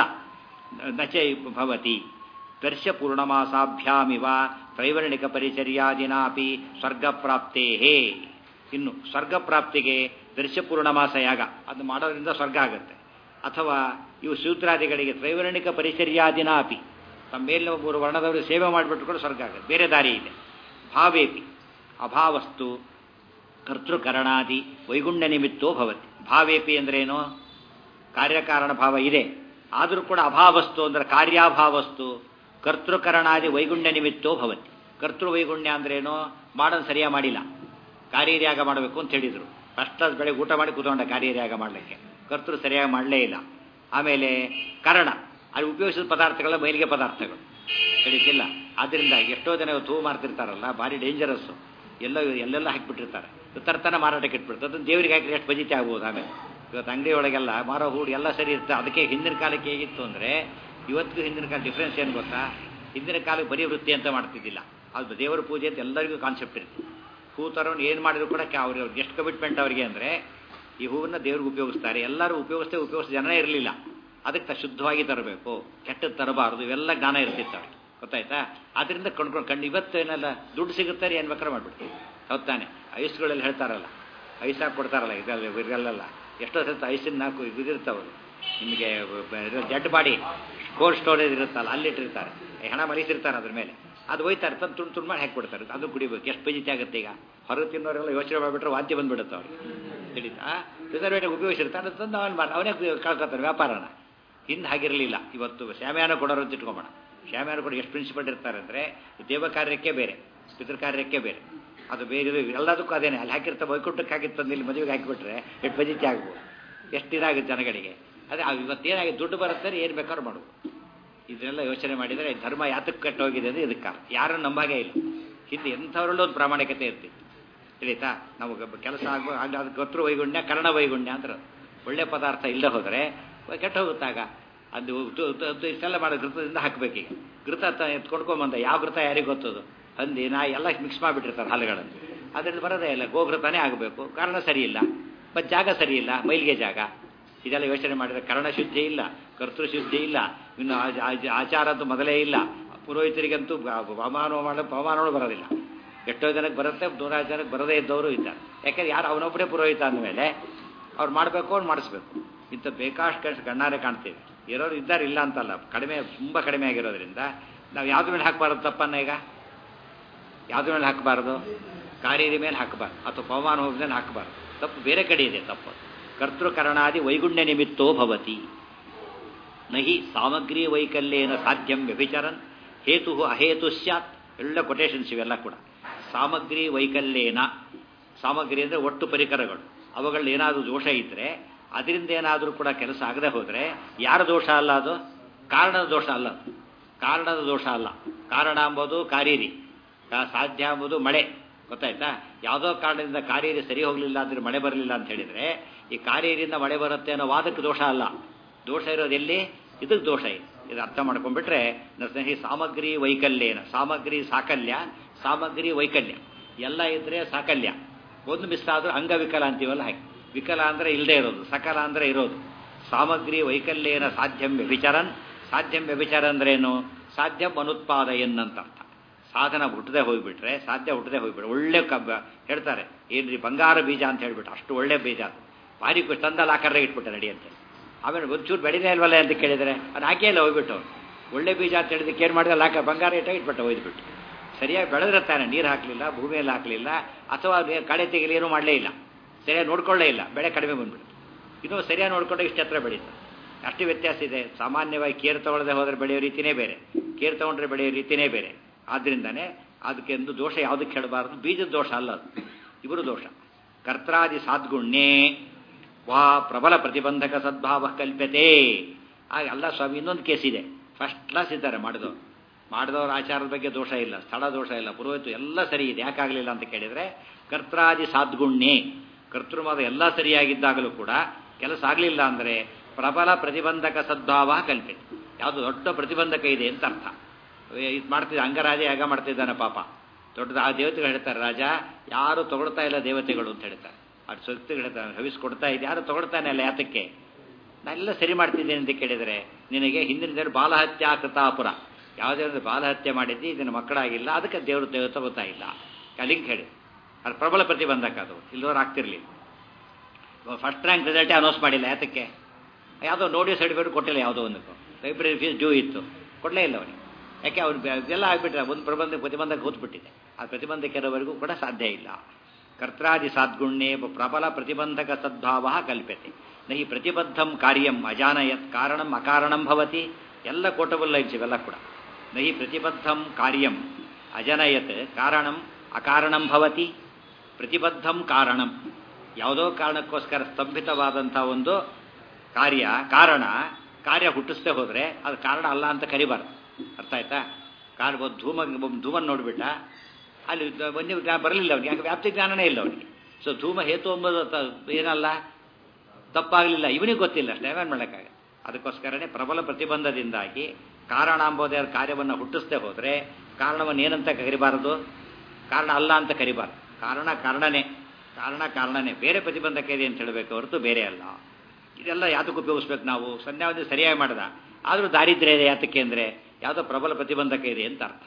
ನಚೈ ಭವತಿ ದರ್ಶ ಪೂರ್ಣಮಾಸಾಭ್ಯಾಮಿವ ತ್ರೈವರ್ಣಿಕ ಪರಿಚರ್ಯಾದಿನಾಪಿ ಸ್ವರ್ಗಪ್ರಾಪ್ತೇ ಇನ್ನು ಸ್ವರ್ಗಪ್ರಾಪ್ತಿಗೆ ದರ್ಶ ಪೂರ್ಣಮಾಸ ಯಾಗ ಅದು ಮಾಡೋದ್ರಿಂದ ಸ್ವರ್ಗ ಆಗುತ್ತೆ ಅಥವಾ ಇವು ಶೂದ್ರಾದಿಗಳಿಗೆ ತ್ರೈವರ್ಣಿಕ ಪರಿಚರ್ಯಾದಿನಾಪಿ ತಮ್ಮ ಮೇಲಿನ ಮೂರು ವರ್ಣದವರು ಸೇವೆ ಮಾಡಿಬಿಟ್ಟು ಕೂಡ ಸ್ವರ್ಗ ಆಗುತ್ತೆ ಬೇರೆ ದಾರಿ ಇದೆ ಭಾವೇಪಿ ಅಭಾವಸ್ತು ಕರ್ತೃಕರಣಾದಿ ವೈಗುಣ್ಯ ನಿಮಿತ್ತೋ ಭವತಿ ಭಾವೇಪಿ ಅಂದ್ರೇನು ಕಾರ್ಯಕಾರಣ ಭಾವ ಇದೆ ಆದರೂ ಕೂಡ ಅಭಾವಸ್ತು ಅಂದರೆ ಕಾರ್ಯಾಭಾವಸ್ತು ಕರ್ತೃಕರಣಾದಿ ವೈಗುಣ್ಯ ನಿಮಿತ್ತೋ ಭವತಿ ಕರ್ತೃ ವೈಗುಣ್ಯ ಅಂದ್ರೇನು ಮಾಡೋದು ಸರಿಯಾಗಿ ಮಾಡಿಲ್ಲ ಕಾರ್ಯರ್ಯಾಗ ಮಾಡಬೇಕು ಅಂತ ಹೇಳಿದರು ಫಸ್ಟ್ ಕ್ಲಾಸ್ ಬೆಳಗ್ಗೆ ಊಟ ಮಾಡಿ ಕೂತ್ಕೊಂಡ ಕಾರ್ಯರ್ಯಾಗ ಮಾಡಲಿಕ್ಕೆ ಕರ್ತೃ ಸರಿಯಾಗಿ ಮಾಡಲೇ ಇಲ್ಲ ಆಮೇಲೆ ಕರಣ ಅಲ್ಲಿ ಉಪಯೋಗಿಸಿದ ಪದಾರ್ಥಗಳ ಮೈಲಿಗೆ ಪದಾರ್ಥಗಳು ತಿಳಿತಿಲ್ಲ ಆದ್ದರಿಂದ ಎಷ್ಟೋ ಜನ ಇವತ್ತು ಹೂ ಮಾರ್ತಿರ್ತಾರಲ್ಲ ಭಾರಿ ಡೇಂಜರಸ್ಸು ಎಲ್ಲೋ ಎಲ್ಲೆಲ್ಲ ಹಾಕಿಬಿಟ್ಟಿರ್ತಾರೆ ತರ್ತನ ಮಾರಾಟಕ್ಕೆ ಇಟ್ಬಿಡ್ತಾರೆ ಅದನ್ನು ದೇವರಿಗೆ ಹಾಕಿದ್ರೆ ಎಷ್ಟು ಬಜಿತೆ ಆಗ್ಬೋದು ಆಮೇಲೆ ಇವತ್ತು ಅಂಗಡಿ ಒಳಗೆಲ್ಲ ಮಾರೋ ಹೂಡು ಎಲ್ಲ ಸರಿ ಇರ್ತದೆ ಅದಕ್ಕೆ ಹಿಂದಿನ ಕಾಲಕ್ಕೆ ಹೇಗಿತ್ತು ಅಂದರೆ ಇವತ್ತಿಗೂ ಹಿಂದಿನ ಕಾಲ ಡಿಫ್ರೆನ್ಸ್ ಏನು ಗೊತ್ತಾ ಹಿಂದಿನ ಕಾಲಕ್ಕೆ ಬರೀ ವೃತ್ತಿ ಅಂತ ಮಾಡ್ತಿದ್ದಿಲ್ಲ ಅದು ದೇವರ ಪೂಜೆ ಅಂತ ಎಲ್ಲರಿಗೂ ಕಾನ್ಸೆಪ್ಟ್ ಇರುತ್ತೆ ಹೂ ತರೋನು ಏನು ಮಾಡಿದ್ರು ಕೂಡ ಅವ್ರಿಗೆ ಅವ್ರಿಗೆ ಎಷ್ಟು ಕಮಿಟ್ಮೆಂಟ್ ಅವರಿಗೆ ಅಂದರೆ ಈ ಹೂವನ್ನು ದೇವ್ರಿಗೆ ಉಪಯೋಗಿಸ್ತಾರೆ ಎಲ್ಲರೂ ಉಪಯೋಗಿಸ್ತೇ ಉಪಯೋಗಿಸೋ ಜನ ಇರಲಿಲ್ಲ ಅದಕ್ಕೆ ಶುದ್ಧವಾಗಿ ತರಬೇಕು ಕೆಟ್ಟದ್ದು ತರಬಾರ್ದು ಇವೆಲ್ಲ ಜ್ಞಾನ ಇರ್ತಿತ್ತು ಅವ್ರಿಗೆ ಗೊತ್ತಾಯ್ತಾ ಅದರಿಂದ ಕೊಂಡ್ಕೊಂಡು ಕಣ್ಣು ಇವತ್ತು ಏನೆಲ್ಲ ದುಡ್ಡು ಸಿಗುತ್ತಾರೆ ಏನು ಬೇಕಾದ್ರೆ ಮಾಡ್ಬಿಡ್ತೀವಿ ಹೌದು ತಾನೆ ಐಸ್ಗಳೆಲ್ಲ ಹೇಳ್ತಾರಲ್ಲ ಐಸಾಗಿ ಕೊಡ್ತಾರಲ್ಲ ಇದೆಲ್ಲ ಇರಲ್ಲ ಎಷ್ಟೋ ಸತ್ತು ಐಸಿನ ನಾಲ್ಕು ಇದಿರ್ತಾವೆ ನಿಮಗೆ ಜಡ್ ಬಾಡಿ ಕೋಲ್ಡ್ ಸ್ಟೋರೇಜ್ ಇರುತ್ತಲ್ಲ ಅಲ್ಲಿಟ್ಟಿರ್ತಾರೆ ಹೆಣ ಮಲಿಸಿರ್ತಾರೆ ಅದ್ರ ಮೇಲೆ ಅದು ಹೋಯ್ತಾರೆ ತಂದು ತುಂಡು ತುಂಡು ಮಾಡಿ ಹಾಕಿಬಿಡ್ತಾರೆ ಅದು ಕುಡಿಬೇಕು ಎಷ್ಟು ಪಜಿತಿ ಆಗುತ್ತೆ ಈಗ ಹೊರಗೆ ತಿನ್ನೋರೆಲ್ಲ ಯೋಚನೆ ಮಾಡಿಬಿಟ್ರೆ ವಾಂತಿ ಬಂದ್ಬಿಡುತ್ತೆ ಅವ್ರಿಗೆ ತಿಳಿತಾ ರಿಸರ್ವೇಟಿಗೆ ಉಪಯೋಗಿಸಿರ್ತಾರೆ ಅದು ತಂದು ಅವನು ಮಾಡಿ ಅವನೇ ಕಳ್ಕೊತಾನೆ ವ್ಯಾಪಾರನ ಹಿಂದೆ ಹಾಗಿರಲಿಲ್ಲ ಇವತ್ತು ಶಾಮಿಯಾನ ಕೊಡೋರು ಅಂತ ಇಟ್ಕೊಂಬೋಣ ಶಾಮಿಯಾನ ಕೊಡೋ ಎಷ್ಟು ಪ್ರಿನ್ಸಿಪಲ್ ಇರ್ತಾರೆ ಅಂದರೆ ದೇವ ಕಾರ್ಯಕ್ಕೆ ಬೇರೆ ಪಿತೃ ಕಾರ್ಯಕ್ಕೆ ಬೇರೆ ಅದು ಬೇರೆ ಇದು ಎಲ್ಲದಕ್ಕೂ ಅದೇನೆ ಅಲ್ಲಿ ಹಾಕಿರ್ತಾರೆ ವೈಕುಂಠಕ್ಕೆ ಹಾಕಿರ್ತಂದು ಇಲ್ಲಿ ಮದುವೆಗೆ ಹಾಕಿಬಿಟ್ರೆ ಎಷ್ಟು ಬಜಿತಿ ಆಗ್ಬೋದು ಎಷ್ಟು ಇದಾಗುತ್ತೆ ಜನಗಳಿಗೆ ಅದೇ ಇವತ್ತೇನಾಗಿದೆ ದುಡ್ಡು ಬರುತ್ತೆ ಏನು ಬೇಕಾದ್ರೂ ಮಾಡ್ಬೋದು ಇದನ್ನೆಲ್ಲ ಯೋಚನೆ ಮಾಡಿದರೆ ಧರ್ಮ ಯಾತಕ್ಕೆ ಕೆಟ್ಟೋಗಿದೆ ಅಂದರೆ ಇದಕ್ಕೆ ಯಾರು ನಂಬಾಗೇ ಇಲ್ಲ ಹಿಂದೆ ಎಂಥವರಲ್ಲೂ ಒಂದು ಪ್ರಾಮಾಣಿಕತೆ ಇರ್ತಿತ್ತು ತಿಳಿತಾ ನಮಗೆ ಕೆಲಸ ಆಗ ಆಗ ಅದು ಗೊತ್ತರು ವೈಗುಣ್ಯ ಕರ್ಣ ವೈಗುಣ್ಯ ಅಂದ್ರೆ ಒಳ್ಳೆ ಪದಾರ್ಥ ಇಲ್ಲದೆ ಹೋದರೆ ಕೆಟ್ಟ ಹೋಗುತ್ತಾಗ ಅದು ಇಷ್ಟೆಲ್ಲ ಮಾಡೋ ಘೃತದಿಂದ ಹಾಕಬೇಕೀಗ ಘೃತ ಎತ್ಕೊಂಡ್ಕೊಂಬಂದ ಯಾವ ಘೃತ ಯಾರಿಗೆ ಗೊತ್ತದು ಹಂದಿ ನಾ ಎಲ್ಲ ಮಿಕ್ಸ್ ಮಾಡಿಬಿಟ್ಟಿರ್ತಾರೆ ಹಾಲುಗಳನ್ನು ಅದರಿಂದ ಬರೋದೇ ಇಲ್ಲ ಗೋಘೃತನೇ ಆಗಬೇಕು ಕಾರಣ ಸರಿ ಇಲ್ಲ ಮತ್ತು ಜಾಗ ಸರಿ ಇಲ್ಲ ಮೈಲಿಗೆ ಜಾಗ ಇದೆಲ್ಲ ಯೋಚನೆ ಮಾಡಿದರೆ ಕರ್ಣ ಶುದ್ಧಿ ಇಲ್ಲ ಕರ್ತೃ ಶುದ್ಧಿ ಇಲ್ಲ ಇನ್ನು ಆಚಾರ ಅಂತೂ ಮೊದಲೇ ಇಲ್ಲ ಪುರೋಹಿತರಿಗಂತೂ ಪವಮಾನ ಮಾಡೋ ಪವಮಾನಗಳು ಬರೋದಿಲ್ಲ ಎಷ್ಟೋ ಜನಕ್ಕೆ ಬರುತ್ತೆ ನೂರಾರು ಜನಕ್ಕೆ ಬರದೇ ಇದ್ದವರು ಇದ್ದಾರೆ ಯಾಕೆಂದ್ರೆ ಯಾರು ಅವನೊಬ್ಬರೇ ಪುರೋಹಿತ ಅಂದಮೇಲೆ ಅವ್ರು ಮಾಡಬೇಕು ಅವ್ರು ಮಾಡಿಸ್ಬೇಕು ಇಂಥ ಬೇಕಾಷ್ಟು ಕೆಲಸ ಗಣ್ಣಾರೆ ಕಾಣ್ತೀವಿ ಇರೋರು ಇದ್ದಾರೆ ಇಲ್ಲ ಅಂತಲ್ಲ ಕಡಿಮೆ ತುಂಬ ಕಡಿಮೆ ಆಗಿರೋದ್ರಿಂದ ನಾವು ಯಾವ್ದ್ರ ಮೇಲೆ ಹಾಕಬಾರ್ದು ತಪ್ಪನ್ನ ಈಗ ಯಾವ್ದ್ರ ಮೇಲೆ ಹಾಕಬಾರ್ದು ಕಾರ್ಯದ ಮೇಲೆ ಹಾಕಬಾರ್ದು ಅಥವಾ ಪವಮಾನ ಹೋದ ಮೇಲೆ ಹಾಕಬಾರ್ದು ತಪ್ಪು ಬೇರೆ ಕಡೆ ಇದೆ ತಪ್ಪು ಕರ್ತೃಕರಣಾದಿ ವೈಗುಣ್ಯ ನಿಮಿತ್ತೋ ಭವತಿ ನಹಿ ಸಾಮಗ್ರಿ ವೈಕಲ್ಯೇನ ಸಾಧ್ಯಂ ವ್ಯಭಿಚರನ್ ಹೇತು ಅಹೇತು ಸ್ಯಾತ್ ಎಲ್ಲ ಕೊಟೇಶನ್ಸ್ ಇವೆಲ್ಲ ಕೂಡ ಸಾಮಗ್ರಿ ವೈಕಲ್ಯೇನ ಸಾಮಗ್ರಿ ಅಂದರೆ ಒಟ್ಟು ಪರಿಕರಗಳು ಅವುಗಳಲ್ಲಿ ಏನಾದರೂ ದೋಷ ಇದ್ದರೆ ಅದರಿಂದ ಏನಾದರೂ ಕೂಡ ಕೆಲಸ ಆಗದೆ ಹೋದರೆ ಯಾರ ದೋಷ ಅಲ್ಲ ಅದು ಕಾರಣದ ದೋಷ ಅಲ್ಲ ಅದು ಕಾರಣದ ದೋಷ ಅಲ್ಲ ಕಾರಣ ಎಂಬುದು ಕಾರೀರಿ ಸಾಧ್ಯ ಎಂಬುದು ಮಳೆ ಗೊತ್ತಾಯ್ತಾ ಯಾವುದೋ ಕಾರಣದಿಂದ ಕಾರೀರಿ ಸರಿ ಹೋಗಲಿಲ್ಲ ಅಂದರೆ ಮಳೆ ಬರಲಿಲ್ಲ ಅಂತ ಹೇಳಿದರೆ ಈ ಕಾರೀರಿಯಿಂದ ಮಳೆ ಬರುತ್ತೆ ಅನ್ನೋ ವಾದಕ್ಕೆ ದೋಷ ಅಲ್ಲ ದೋಷ ಇರೋದು ಎಲ್ಲಿ ಇದಕ್ಕೆ ದೋಷ ಇದೆ ಇದು ಅರ್ಥ ಮಾಡ್ಕೊಂಡ್ಬಿಟ್ರೆ ಸ್ನೇಹಿ ಸಾಮಗ್ರಿ ವೈಕಲ್ಯೇನ ಸಾಮಗ್ರಿ ಸಾಕಲ್ಯ ಸಾಮಗ್ರಿ ವೈಕಲ್ಯ ಎಲ್ಲ ಇದ್ರೆ ಸಾಕಲ್ಯ ಒಂದು ಮಿಸ್ ಆದರೂ ಅಂಗವಿಕಲ ಅಂತೀವಲ್ಲ ಹಾಗೆ ವಿಕಲ ಅಂದರೆ ಇಲ್ಲದೆ ಇರೋದು ಸಕಲ ಅಂದರೆ ಇರೋದು ಸಾಮಗ್ರಿ ವೈಕಲ್ಯೇನ ಸಾಧ್ಯಂ ವ್ಯಭಿಚಾರನ್ ಸಾಧ್ಯಂ ವ್ಯಭಿಚಾರ ಅಂದ್ರೇನು ಸಾಧ್ಯಂ ಅನುತ್ಪಾದಯನ್ ಅಂತ ಅರ್ಥ ಸಾಧನ ಹುಟ್ಟದೆ ಹೋಗ್ಬಿಟ್ರೆ ಸಾಧ್ಯ ಹುಟ್ಟದೆ ಹೋಗ್ಬಿಟ್ರೆ ಒಳ್ಳೆ ಕಬ್ಬ ಹೇಳ್ತಾರೆ ಏನ್ರಿ ಬಂಗಾರ ಬೀಜ ಅಂತ ಹೇಳ್ಬಿಟ್ಟು ಅಷ್ಟು ಒಳ್ಳೆ ಬೀಜ ಅದು ಭಾರಿ ತಂದಲ್ಲಿ ಆಕಾರ ಇಟ್ಬಿಟ್ಟೆ ನಡಿ ಅಂತ ಆಮೇಲೆ ಒಂಚೂರು ಬೆಳೆದೇ ಇಲ್ವಲ್ಲ ಅಂತ ಕೇಳಿದರೆ ಅದು ಹಾಕೇ ಇಲ್ಲ ಹೋಗ್ಬಿಟ್ಟು ಒಳ್ಳೆ ಬೀಜ ಅಂತ ಹೇಳಿದಕ್ಕೆ ಏನು ಮಾಡಿದ್ರೆ ಹಾಕ ಬಂಗಾರ ಇಟ್ಟ ಇಟ್ಬಿಟ್ಟು ಒಯ್ದುಬಿಟ್ಟು ಸರಿಯಾಗಿ ಬೆಳೆದಿರ್ತಾನೆ ನೀರು ಹಾಕಲಿಲ್ಲ ಭೂಮಿಯಲ್ಲಿ ಹಾಕಲಿಲ್ಲ ಅಥವಾ ಕಳೆ ತೆಗೆಲಿ ಏನೂ ಮಾಡಲೇ ಇಲ್ಲ ಸರಿಯಾಗಿ ನೋಡ್ಕೊಳ್ಳೇ ಇಲ್ಲ ಬೆಳೆ ಕಡಿಮೆ ಬಂದ್ಬಿಟ್ಟು ಇದು ಸರಿಯಾಗಿ ನೋಡ್ಕೊಂಡೆ ಇಷ್ಟು ಹತ್ರ ಬೆಳೀತು ಅಷ್ಟು ವ್ಯತ್ಯಾಸ ಇದೆ ಸಾಮಾನ್ಯವಾಗಿ ಕೇರ್ ತಗೊಳ್ಳದೆ ಹೋದರೆ ಬೆಳೆಯೋ ರೀತಿಯೇ ಬೇರೆ ಕೇರ್ ತಗೊಂಡ್ರೆ ಬೆಳೆಯೋ ರೀತಿಯೇ ಬೇರೆ ಆದ್ದರಿಂದನೇ ಅದಕ್ಕೆ ಒಂದು ದೋಷ ಯಾವುದಕ್ಕೆ ಹೇಳಬಾರ್ದು ಬೀಜದ ದೋಷ ಅಲ್ಲ ಅದು ಇವರು ದೋಷ ಕರ್ತ್ರಾದಿ ಸಾದ್ಗುಣ್ಯೇ ವಾ ಪ್ರಬಲ ಪ್ರತಿಬಂಧಕ ಸದ್ಭಾವ ಕಲ್ಪ್ಯತೆ ಆಗ ಅಲ್ಲ ಸ್ವಾಮಿ ಇನ್ನೊಂದು ಕೇಸ್ ಇದೆ ಫಸ್ಟ್ ಕ್ಲಾಸ್ ಇದ್ದಾರೆ ಮಾಡಿದವರು ಮಾಡಿದವ್ರ ಆಚಾರದ ಬಗ್ಗೆ ದೋಷ ಇಲ್ಲ ಸ್ಥಳ ದೋಷ ಇಲ್ಲ ಪುರೋಹಿತು ಎಲ್ಲ ಸರಿ ಇದೆ ಯಾಕಾಗಲಿಲ್ಲ ಅಂತ ಕೇಳಿದರೆ ಕರ್ತ್ರಾದಿ ಸಾದ್ಗುಣ್ಯೇ ಕರ್ತೃವಾದ ಎಲ್ಲ ಸರಿಯಾಗಿದ್ದಾಗಲೂ ಕೂಡ ಕೆಲಸ ಆಗಲಿಲ್ಲ ಅಂದರೆ ಪ್ರಬಲ ಪ್ರತಿಬಂಧಕ ಸದ್ಭಾವ ಕಲ್ಪಿತ ಯಾವುದು ದೊಡ್ಡ ಪ್ರತಿಬಂಧಕ ಇದೆ ಅಂತ ಅರ್ಥ ಇದು ಮಾಡ್ತಿದ್ದ ಅಂಗರಾಜ ಯಾಗ ಮಾಡ್ತಿದ್ದಾನೆ ಪಾಪ ದೊಡ್ಡದು ಆ ದೇವತೆಗಳು ಹೇಳ್ತಾರೆ ರಾಜ ಯಾರು ತಗೊಳ್ತಾ ಇಲ್ಲ ದೇವತೆಗಳು ಅಂತ ಹೇಳ್ತಾರೆ ಅದು ಶಕ್ತಿಗಳು ಹೇಳ್ತಾರೆ ಹವಿಸ್ ಕೊಡ್ತಾ ಇದೆ ಯಾರು ತಗೊಳ್ತಾನೆ ಅಲ್ಲ ಯಾತಕ್ಕೆ ನಾನೆಲ್ಲ ಸರಿ ಮಾಡ್ತಿದ್ದೇನೆ ಅಂತ ಕೇಳಿದರೆ ನಿನಗೆ ಹಿಂದಿನ ದೇವರು ಬಾಲಹತ್ಯಾ ಕೃತಾಪುರ ಯಾವುದೇ ಒಂದು ಬಾಲಹತ್ಯೆ ಮಾಡಿದ್ದಿ ಇದನ್ನು ಮಕ್ಕಳಾಗಿಲ್ಲ ಅದಕ್ಕೆ ದೇವರು ದೇವತೆ ಗೊತ್ತಾಗಿಲ್ಲ ಅಲ್ಲಿಂಗ್ ಹೇಳಿ ಅದು ಪ್ರಬಲ ಪ್ರತಿಬಂಧಕ ಅದು ಇಲ್ಲದವ್ರು ಆಗ್ತಿರ್ಲಿಲ್ಲ ಫಸ್ಟ್ ರ್ಯಾಂಕ್ ರಿಸಲ್ಟೇ ಅನೌನ್ಸ್ ಮಾಡಿಲ್ಲ ಯಾತಕ್ಕೆ ಯಾವುದೋ ನೋಡಿ ಸರ್ಟಿಫಿಕೇಟ್ ಕೊಟ್ಟಿಲ್ಲ ಯಾವುದೋ ಒಂದು ಲೈಬ್ರರಿ ಫೀಸ್ ಡ್ಯೂ ಇತ್ತು ಕೊಡಲೇ ಇಲ್ಲ ಅವನಿಗೆ ಯಾಕೆ ಅವ್ನು ಇದೆಲ್ಲ ಆಗಿಬಿಟ್ರೆ ಒಂದು ಪ್ರಬಂಧ ಪ್ರತಿಬಂಧಕ ಕೂತ್ಬಿಟ್ಟಿದೆ ಆ ಪ್ರತಿಬಂಧಕ ಇರೋವರೆಗೂ ಕೂಡ ಸಾಧ್ಯ ಇಲ್ಲ ಕರ್ತ್ರಾದಿ ಸಾದ್ಗುಣ್ಯೇ ಪ್ರಬಲ ಪ್ರತಿಬಂಧಕ ಸದ್ಭಾವ ಕಲ್ಪ್ಯತೆ ನ ಈ ಪ್ರತಿಬದ್ಧಂ ಕಾರ್ಯಂ ಅಜಾನಯತ್ ಕಾರಣಂ ಅಕಾರಣಂ ಭವತಿ ಎಲ್ಲ ಕೋಟಬಲ್ ಲೈನ್ಸ್ ಇವೆಲ್ಲ ಕೂಡ ನ ಈ ಪ್ರತಿಬದ್ಧಂ ಕಾರ್ಯಂ ಅಜನಯತ್ ಕಾರಣಂ ಅಕಾರಣಂ ಭವತಿ ಪ್ರತಿಬದ್ಧಂ ಕಾರಣಂ ಯಾವುದೋ ಕಾರಣಕ್ಕೋಸ್ಕರ ಸ್ತಂಭಿತವಾದಂಥ ಒಂದು ಕಾರ್ಯ ಕಾರಣ ಕಾರ್ಯ ಹುಟ್ಟಿಸ್ದೆ ಹೋದರೆ ಅದು ಕಾರಣ ಅಲ್ಲ ಅಂತ ಕರಿಬಾರ್ದು ಅರ್ಥ ಆಯ್ತಾ ಕಾರ್ ಒಂದು ಧೂಮ ಒಂದು ಧೂಮನ್ ನೋಡಿಬಿಟ್ಟ ಅಲ್ಲಿ ವನ್ಯ ಬರಲಿಲ್ಲ ಅವನಿಗೆ ಯಾಕೆ ವ್ಯಾಪ್ತಿ ಜ್ಞಾನನೇ ಇಲ್ಲ ಅವನಿಗೆ ಸೊ ಧೂಮ ಹೇತು ಎಂಬುದು ಏನಲ್ಲ ತಪ್ಪಾಗಲಿಲ್ಲ ಇವನಿಗೆ ಗೊತ್ತಿಲ್ಲ ಅಷ್ಟೇ ಏನು ಮಾಡೋಕ್ಕಾಗ ಅದಕ್ಕೋಸ್ಕರನೇ ಪ್ರಬಲ ಪ್ರತಿಬಂಧದಿಂದಾಗಿ ಕಾರಣ ಎಂಬುದೇ ಕಾರ್ಯವನ್ನು ಹುಟ್ಟಿಸ್ದೆ ಹೋದರೆ ಕಾರಣವನ್ನು ಏನಂತ ಕರಿಬಾರದು ಕಾರಣ ಅಲ್ಲ ಅಂತ ಕರಿಬಾರ್ದು ಕಾರಣ ಕಾರಣನೇ ಕಾರಣ ಕಾರಣನೇ ಬೇರೆ ಪ್ರತಿಬಂಧಕ ಇದೆ ಅಂತ ಹೇಳಬೇಕು ಹೊರತು ಬೇರೆ ಅಲ್ಲ ಇದೆಲ್ಲ ಯಾತಕ್ಕೆ ಉಪಯೋಗಿಸ್ಬೇಕು ನಾವು ಸಂಧ್ಯಾವಂತಿ ಸರಿಯಾಗಿ ಮಾಡ್ದ ಆದರೂ ದಾರಿದ್ರ್ಯ ಇದೆ ಯಾತಕ್ಕೆ ಅಂದರೆ ಯಾವುದೋ ಪ್ರಬಲ ಪ್ರತಿಬಂಧಕ ಇದೆ ಅಂತ ಅರ್ಥ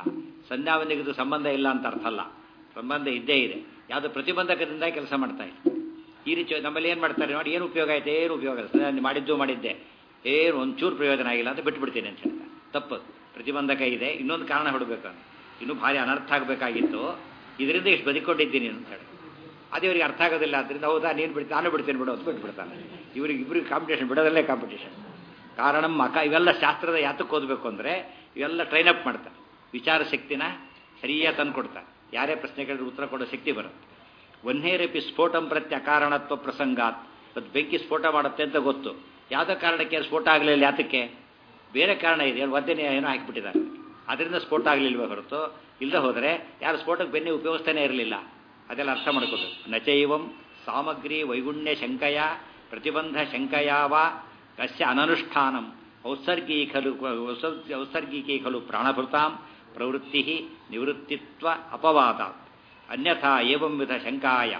ಸಂಧ್ಯಾವಂತಿಗೆ ಸಂಬಂಧ ಇಲ್ಲ ಅಂತ ಅರ್ಥ ಅಲ್ಲ ಸಂಬಂಧ ಇದ್ದೇ ಇದೆ ಯಾವುದೋ ಪ್ರತಿಬಂಧಕದಿಂದ ಕೆಲಸ ಮಾಡ್ತಾ ಇಲ್ಲ ಈ ರೀತಿ ನಮ್ಮಲ್ಲಿ ಏನು ಮಾಡ್ತಾರೆ ನೋಡಿ ಏನು ಉಪಯೋಗ ಆಯ್ತು ಏನು ಉಪಯೋಗ ಇಲ್ಲ ನಾನು ಮಾಡಿದ್ದು ಮಾಡಿದ್ದೆ ಏನು ಒಂಚೂರು ಪ್ರಯೋಜನ ಆಗಿಲ್ಲ ಅಂತ ಬಿಟ್ಬಿಡ್ತೀನಿ ಅಂತ ಹೇಳ್ತಾರೆ ತಪ್ಪು ಪ್ರತಿಬಂಧಕ ಇದೆ ಇನ್ನೊಂದು ಕಾರಣ ಹುಡಬೇಕು ಇನ್ನೂ ಭಾರಿ ಅನರ್ಥ ಆಗಬೇಕಾಗಿತ್ತು ಇದರಿಂದ ಇಷ್ಟು ಬದುಕೊಂಡಿದ್ದೀನಿ ಅಂತ ಹೇಳಿ ಅದು ಇವರಿಗೆ ಅರ್ಥ ಆಗೋದಿಲ್ಲ ಅದರಿಂದ ಹೌದಾ ನೀನು ಬಿಡ್ತೀನಿ ನಾನು ಬಿಡ್ತೀನಿ ಬಿಡು ಅಂತ ಬಿಟ್ಬಿಡ್ತಾನೆ ಇವ್ರಿಗೆ ಇಬ್ಬರಿಗೆ ಕಾಂಪಿಟೇಷನ್ ಬಿಡೋದಲ್ಲೇ ಕಾಂಪಿಟೇಷನ್ ಕಾರಣ ಮಕ ಇವೆಲ್ಲ ಶಾಸ್ತ್ರದ ಯಾತಕ್ಕೆ ಓದಬೇಕು ಅಂದರೆ ಇವೆಲ್ಲ ಟ್ರೈನ್ ಅಪ್ ಮಾಡ್ತಾರೆ ವಿಚಾರ ಶಕ್ತಿನ ಸರಿಯಾಗಿ ತಂದು ಕೊಡ್ತಾರೆ ಯಾರೇ ಪ್ರಶ್ನೆಗಳಿಗೆ ಉತ್ತರ ಕೊಡೋ ಶಕ್ತಿ ಬರುತ್ತೆ ಒನ್ನೇರಪಿ ಸ್ಫೋಟಂ ಪ್ರತ್ಯ ಅಕಾರಣತ್ವ ಪ್ರಸಂಗಾತ್ ಇವತ್ತು ಬೆಂಕಿ ಸ್ಫೋಟ ಮಾಡುತ್ತೆ ಅಂತ ಗೊತ್ತು ಯಾವುದೋ ಕಾರಣಕ್ಕೆ ಸ್ಫೋಟ ಆಗಲಿಲ್ಲ ಯಾತಕ್ಕೆ ಬೇರೆ ಕಾರಣ ಇದೆ ಒದ್ದೆನೇ ಏನೋ ಹಾಕಿಬಿಟ್ಟಿದ್ದಾರೆ ಅದರಿಂದ ಸ್ಫೋಟ ಆಗಲಿಲ್ವೇ ಹೊರತು ಇಲ್ಲದೆ ಹೋದರೆ ಯಾರು ಸ್ಫೋಟಕ್ಕೆ ಬೆನ್ನಿ ಉಪಯೋಗಿಸ್ತಾನೆ ಇರಲಿಲ್ಲ ಅದೆಲ್ಲ ಅರ್ಥ ಮಾಡ್ಕೋಬೇಕು ನಚೈವಂ ಸಾಮಗ್ರಿ ವೈಗುಣ್ಯ ಶಂಕಯ ಪ್ರತಿಬಂಧ ಶಂಕಯಾವ ಕಸ್ಯ ಅನನುಷ್ಠಾನಂ ಔತ್ಸರ್ಗೀಕಲು ಔತ್ಸರ್ಗಿಕೇ ಖಲು ಪ್ರಾಣಭೃತಾಂ ಪ್ರವೃತ್ತಿ ನಿವೃತ್ತಿತ್ವ ಅಪವಾದ ಅನ್ಯಥಾ ಏವಂ ವಿಧ ಶಂಕಾಯಾ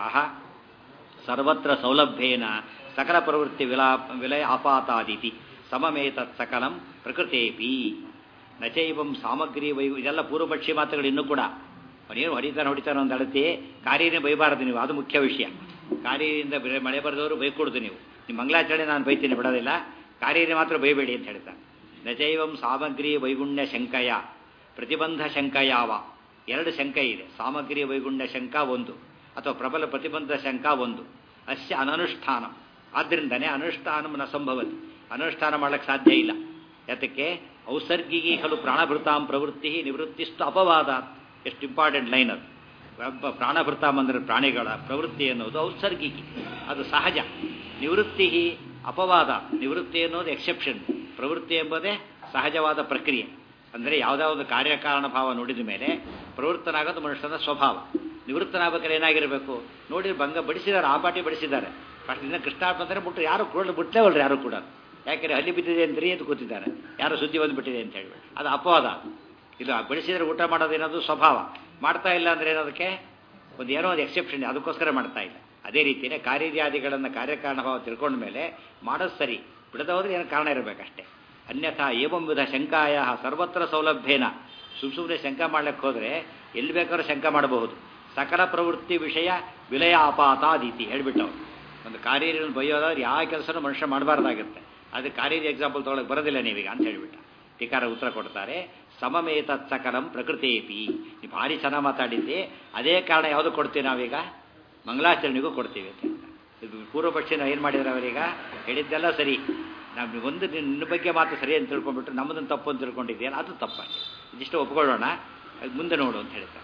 ಸರ್ವತ್ರ ಸೌಲಭ್ಯೇನ ಸಕಲ ಪ್ರವೃತ್ತಿ ವಿಲಾ ವಿಲಯ ಆಪಾತಾದಿತಿ ಸಮಮೇತತ್ ಸಕಲಂ ಪ್ರಕೃತೇಪಿ ನಚೈವಂ ಸಾಮಗ್ರಿ ವೈ ಇದೆಲ್ಲ ಪೂರ್ವಪಕ್ಷಿ ಮಾತುಗಳು ಇನ್ನೂ ಕೂಡ ಅವನೇನು ಹೊಡಿತಾನೆ ಹೊಡಿತಾನೆ ಒಂದು ಅಳತಿ ಕಾರ್ಯನೇ ಬೈಬಾರದು ನೀವು ಅದು ಮುಖ್ಯ ವಿಷಯ ಕಾರ್ಯದಿಂದ ಮಳೆ ಬರೆದವರು ಬೈಕೊಡ್ದು ನೀವು ನಿಮ್ಮ ಮಂಗಳಾಚರಣೆ ನಾನು ಬೈತೀನಿ ಬಿಡೋದಿಲ್ಲ ಕಾರ್ಯನೇ ಮಾತ್ರ ಬೈಬೇಡಿ ಅಂತ ಹೇಳ್ತಾನೆ ನಚೈವಂ ಸಾಮಗ್ರಿ ವೈಗುಣ್ಯ ಶಂಕಯ ಪ್ರತಿಬಂಧ ಶಂಕಯಾವ ಎರಡು ಶಂಕ ಇದೆ ಸಾಮಗ್ರಿ ವೈಗುಣ್ಯ ಶಂಕ ಒಂದು ಅಥವಾ ಪ್ರಬಲ ಪ್ರತಿಬಂಧ ಶಂಕ ಒಂದು ಅಸ್ಯ ಅನನುಷ್ಠಾನ ಆದ್ದರಿಂದನೇ ಅನುಷ್ಠಾನ ನ ಸಂಭವತಿ ಅನುಷ್ಠಾನ ಮಾಡಕ್ಕೆ ಸಾಧ್ಯ ಇಲ್ಲ ಯಾತಕ್ಕೆ ಔಸರ್ಗಿಗೆ ಖಲು ಪ್ರಾಣಭೃತಾಂ ಪ್ರವೃತ್ತಿ ನಿವೃತ್ತಿಸ್ತು ಅಪವಾದ ಎಷ್ಟು ಇಂಪಾರ್ಟೆಂಟ್ ಲೈನ್ ಅದು ಒಬ್ಬ ಪ್ರಾಣಭೃತಾಂ ಅಂದರೆ ಪ್ರಾಣಿಗಳ ಪ್ರವೃತ್ತಿ ಅನ್ನೋದು ಔಸರ್ಗಿಕಿ ಅದು ಸಹಜ ನಿವೃತ್ತಿ ಅಪವಾದ ನಿವೃತ್ತಿ ಅನ್ನೋದು ಎಕ್ಸೆಪ್ಷನ್ ಪ್ರವೃತ್ತಿ ಎಂಬುದೇ ಸಹಜವಾದ ಪ್ರಕ್ರಿಯೆ ಅಂದರೆ ಯಾವುದಾವುದು ಕಾರ್ಯಕಾರಣ ಭಾವ ನೋಡಿದ ಮೇಲೆ ಪ್ರವೃತ್ತನಾಗೋದು ಮನುಷ್ಯನ ಸ್ವಭಾವ ನಿವೃತ್ತನಾಗಬೇಕಾದ್ರೆ ಏನಾಗಿರಬೇಕು ನೋಡಿ ಭಂಗ ಬಡಿಸಿದ್ದಾರೆ ಆ ಪಾಟಿ ಬಡಿಸಿದ್ದಾರೆ ಫಸ್ಟ್ ದಿನ ಕೃಷ್ಣಾರ್ಪ ಅಂದರೆ ಬಿಟ್ಟು ಯಾರು ಕೂಡ ಬಿಟ್ಟೇವಲ್ರಿ ಯಾರು ಕೂಡ ಯಾಕೆಂದ್ರೆ ಹಲ್ಲಿ ಬಿದ್ದಿದೆ ಅಂದ್ರಿ ಅಂತ ಕೂತಿದ್ದಾರೆ ಯಾರು ಸುದ್ದಿ ಬಂದುಬಿಟ್ಟಿದೆ ಅಂತ ಹೇಳ್ಬಿಟ್ಟು ಅದು ಅಪವಾದ ಇದು ಬಡಿಸಿದ್ರೆ ಊಟ ಮಾಡೋದೇನದು ಸ್ವಭಾವ ಮಾಡ್ತಾ ಇಲ್ಲ ಅಂದರೆ ಏನದಕ್ಕೆ ಒಂದು ಏನೋ ಒಂದು ಎಕ್ಸೆಪ್ಷನ್ ಅದಕ್ಕೋಸ್ಕರ ಮಾಡ್ತಾ ಇಲ್ಲ ಅದೇ ರೀತಿಯೇ ಕಾರ್ಯಾದಿಗಳನ್ನು ಕಾರ್ಯಕಾರಣ ಭಾವ ತಿಳ್ಕೊಂಡ ಮೇಲೆ ಮಾಡೋದು ಸರಿ ಬಿಡದ ಹೋದ್ರೆ ಏನೋ ಕಾರಣ ಇರಬೇಕಷ್ಟೇ ಅನ್ಯಥಾ ಏವಂ ವಿಧ ಶಂಕಾಯ ಸರ್ವತ್ರ ಸೌಲಭ್ಯೇನ ಸುಮ್ ಸುಮ್ಮನೆ ಶಂಕ ಮಾಡ್ಲಿಕ್ಕೆ ಹೋದರೆ ಎಲ್ಲಿ ಬೇಕಾದ್ರೂ ಶಂಕ ಮಾಡಬಹುದು ಸಕಲ ಪ್ರವೃತ್ತಿ ವಿಷಯ ವಿಲಯ ಅಪಾತಾದೀತಿ ಹೇಳ್ಬಿಟ್ಟವ್ರು ಒಂದು ಕಾರ್ಯವನ್ನು ಬೈಯೋದಾದ್ರೆ ಯಾವ ಕೆಲಸನೂ ಮನುಷ್ಯ ಮಾಡಬಾರ್ದಾಗುತ್ತೆ ಅದು ಕಾರ್ಯದ ಎಕ್ಸಾಂಪಲ್ ತೊಗೊಳಕ್ಕೆ ಬರೋದಿಲ್ಲ ನೀವೀಗ ಅಂತ ಹೇಳ್ಬಿಟ್ಟ ಟೀಕಾರ ಉತ್ತರ ಕೊಡ್ತಾರೆ ಸಮಮೇತ ಸಕಲಂ ಪ್ರಕೃತೇಪಿ ನೀವು ಭಾರಿ ಚೆನ್ನಾಗಿ ಮಾತಾಡಿದ್ದೆ ಅದೇ ಕಾರಣ ಯಾವುದು ಕೊಡ್ತೀವಿ ನಾವೀಗ ಮಂಗಳಾಚರಣೆಗೂ ಕೊಡ್ತೀವಿ ಅಂತ ಇದು ಪೂರ್ವ ಪಕ್ಷಿನ ಏನು ಮಾಡಿದ್ರೆ ಅವರೀಗ ಹೇಳಿದ್ದೆಲ್ಲ ಸರಿ ನಾವು ಒಂದು ನಿನ್ನ ಬಗ್ಗೆ ಮಾತು ಸರಿ ಅಂತ ತಿಳ್ಕೊಂಡ್ಬಿಟ್ರೆ ನಮ್ಮದನ್ನು ತಪ್ಪು ಅಂತ ತಿಳ್ಕೊಂಡಿದ್ದೀಯಲ್ಲ ಅದು ತಪ್ಪಾಗಿ ಇದಿಷ್ಟು ಒಪ್ಕೊಳ್ಳೋಣ ಮುಂದೆ ನೋಡು ಅಂತ ಹೇಳ್ತಾರೆ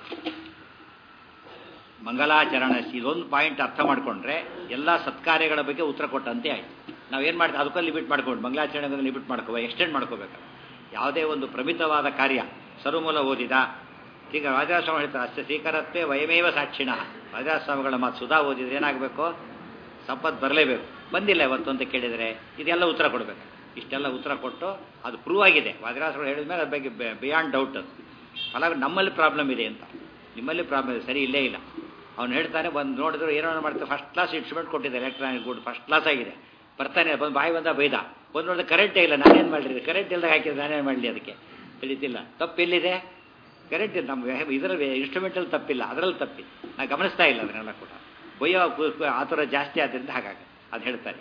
ಮಂಗಲಾಚರಣ ಇದೊಂದು ಪಾಯಿಂಟ್ ಅರ್ಥ ಮಾಡಿಕೊಂಡ್ರೆ ಎಲ್ಲ ಸತ್ಕಾರ್ಯಗಳ ಬಗ್ಗೆ ಉತ್ತರ ಕೊಟ್ಟಂತೆ ಆಯ್ತು ನಾವೇನು ಮಾಡ್ತೀವಿ ಅದಕ್ಕೊಂದು ಲಿಮಿಟ್ ಮಾಡ್ಕೊಂಡು ಮಂಗಲಾಚರಣೆಗೆ ಲಿಮಿಟ್ ಮಾಡ್ಕೋ ಎಕ್ಸ್ಟೆಂಡ್ ಮಾಡ್ಕೋಬೇಕು ಯಾವುದೇ ಒಂದು ಪ್ರಮಿತವಾದ ಕಾರ್ಯ ಸರ್ವಮೂಲ ಓದಿದ ಈಗ ರಾಜಾಸ್ವಾಮಿ ಹೇಳ್ತಾರೆ ಅಷ್ಟೇ ಶ್ರೀಕರತ್ವೇ ವಯಮೇವ ಸಾಕ್ಷಿಣ ರಾಜಾಸ್ವಾಮಿಗಳ ಮಾತು ಸುಧಾ ಓದಿದ್ರೆ ಏನಾಗಬೇಕು ಸಂಪತ್ತು ಬರಲೇಬೇಕು ಬಂದಿಲ್ಲ ಇವತ್ತು ಅಂತ ಕೇಳಿದರೆ ಇದೆಲ್ಲ ಉತ್ತರ ಕೊಡಬೇಕು ಇಷ್ಟೆಲ್ಲ ಉತ್ತರ ಕೊಟ್ಟು ಅದು ಪ್ರೂವ್ ಆಗಿದೆ ವಾದಿರಾಸರು ಹೇಳಿದ ಮೇಲೆ ಅದ್ರ ಬಗ್ಗೆ ಬಿಯಾಂಡ್ ಡೌಟ್ ಅದು ಫಲ ನಮ್ಮಲ್ಲಿ ಪ್ರಾಬ್ಲಮ್ ಇದೆ ಅಂತ ನಿಮ್ಮಲ್ಲಿ ಪ್ರಾಬ್ಲಮ್ ಇದೆ ಸರಿ ಇಲ್ಲೇ ಇಲ್ಲ ಅವ್ನು ಹೇಳ್ತಾನೆ ಬಂದು ನೋಡಿದ್ರು ಏನೋ ಮಾಡ್ತಾರೆ ಫಸ್ಟ್ ಕ್ಲಾಸ್ ಇನ್ಸ್ಟ್ರೂಮೆಂಟ್ ಕೊಟ್ಟಿದ್ದಾರೆ ಎಲೆಕ್ಟ್ರಾನಿಕ್ ಗುಡ್ ಫಸ್ಟ್ ಕ್ಲಾಸ್ ಆಗಿದೆ ಬರ್ತಾನೆ ಬಂದು ಬಾಯಿ ಬಂದ ಬೈದ ಒಂದು ನೋಡಿದ್ರೆ ಕರೆಂಟೇ ಇಲ್ಲ ನಾನೇನು ಮಾಡಲಿ ಕರೆಂಟ್ ಇಲ್ದಾಗ ಹಾಕಿದ್ರೆ ನಾನೇನು ಮಾಡಲಿ ಅದಕ್ಕೆ ತಿಳಿತಿಲ್ಲ ತಪ್ಪು ಎಲ್ಲಿದೆ ಕರೆಂಟ್ ನಮ್ಮ ಇದರಲ್ಲಿ ಇನ್ಸ್ಟ್ರೂಮೆಂಟಲ್ಲಿ ತಪ್ಪಿಲ್ಲ ಅದರಲ್ಲಿ ತಪ್ಪಿ ನಾ ಗಮನಿಸ್ತಾ ಇಲ್ಲ ಅದನ್ನೆಲ್ಲ ಕೂಡ ಬಯ್ಯೋ ಆತುರ ಜಾಸ್ತಿ ಆದ್ದರಿಂದ ಹಾಗಾಗಿ ಅದು ಹೇಳ್ತಾರೆ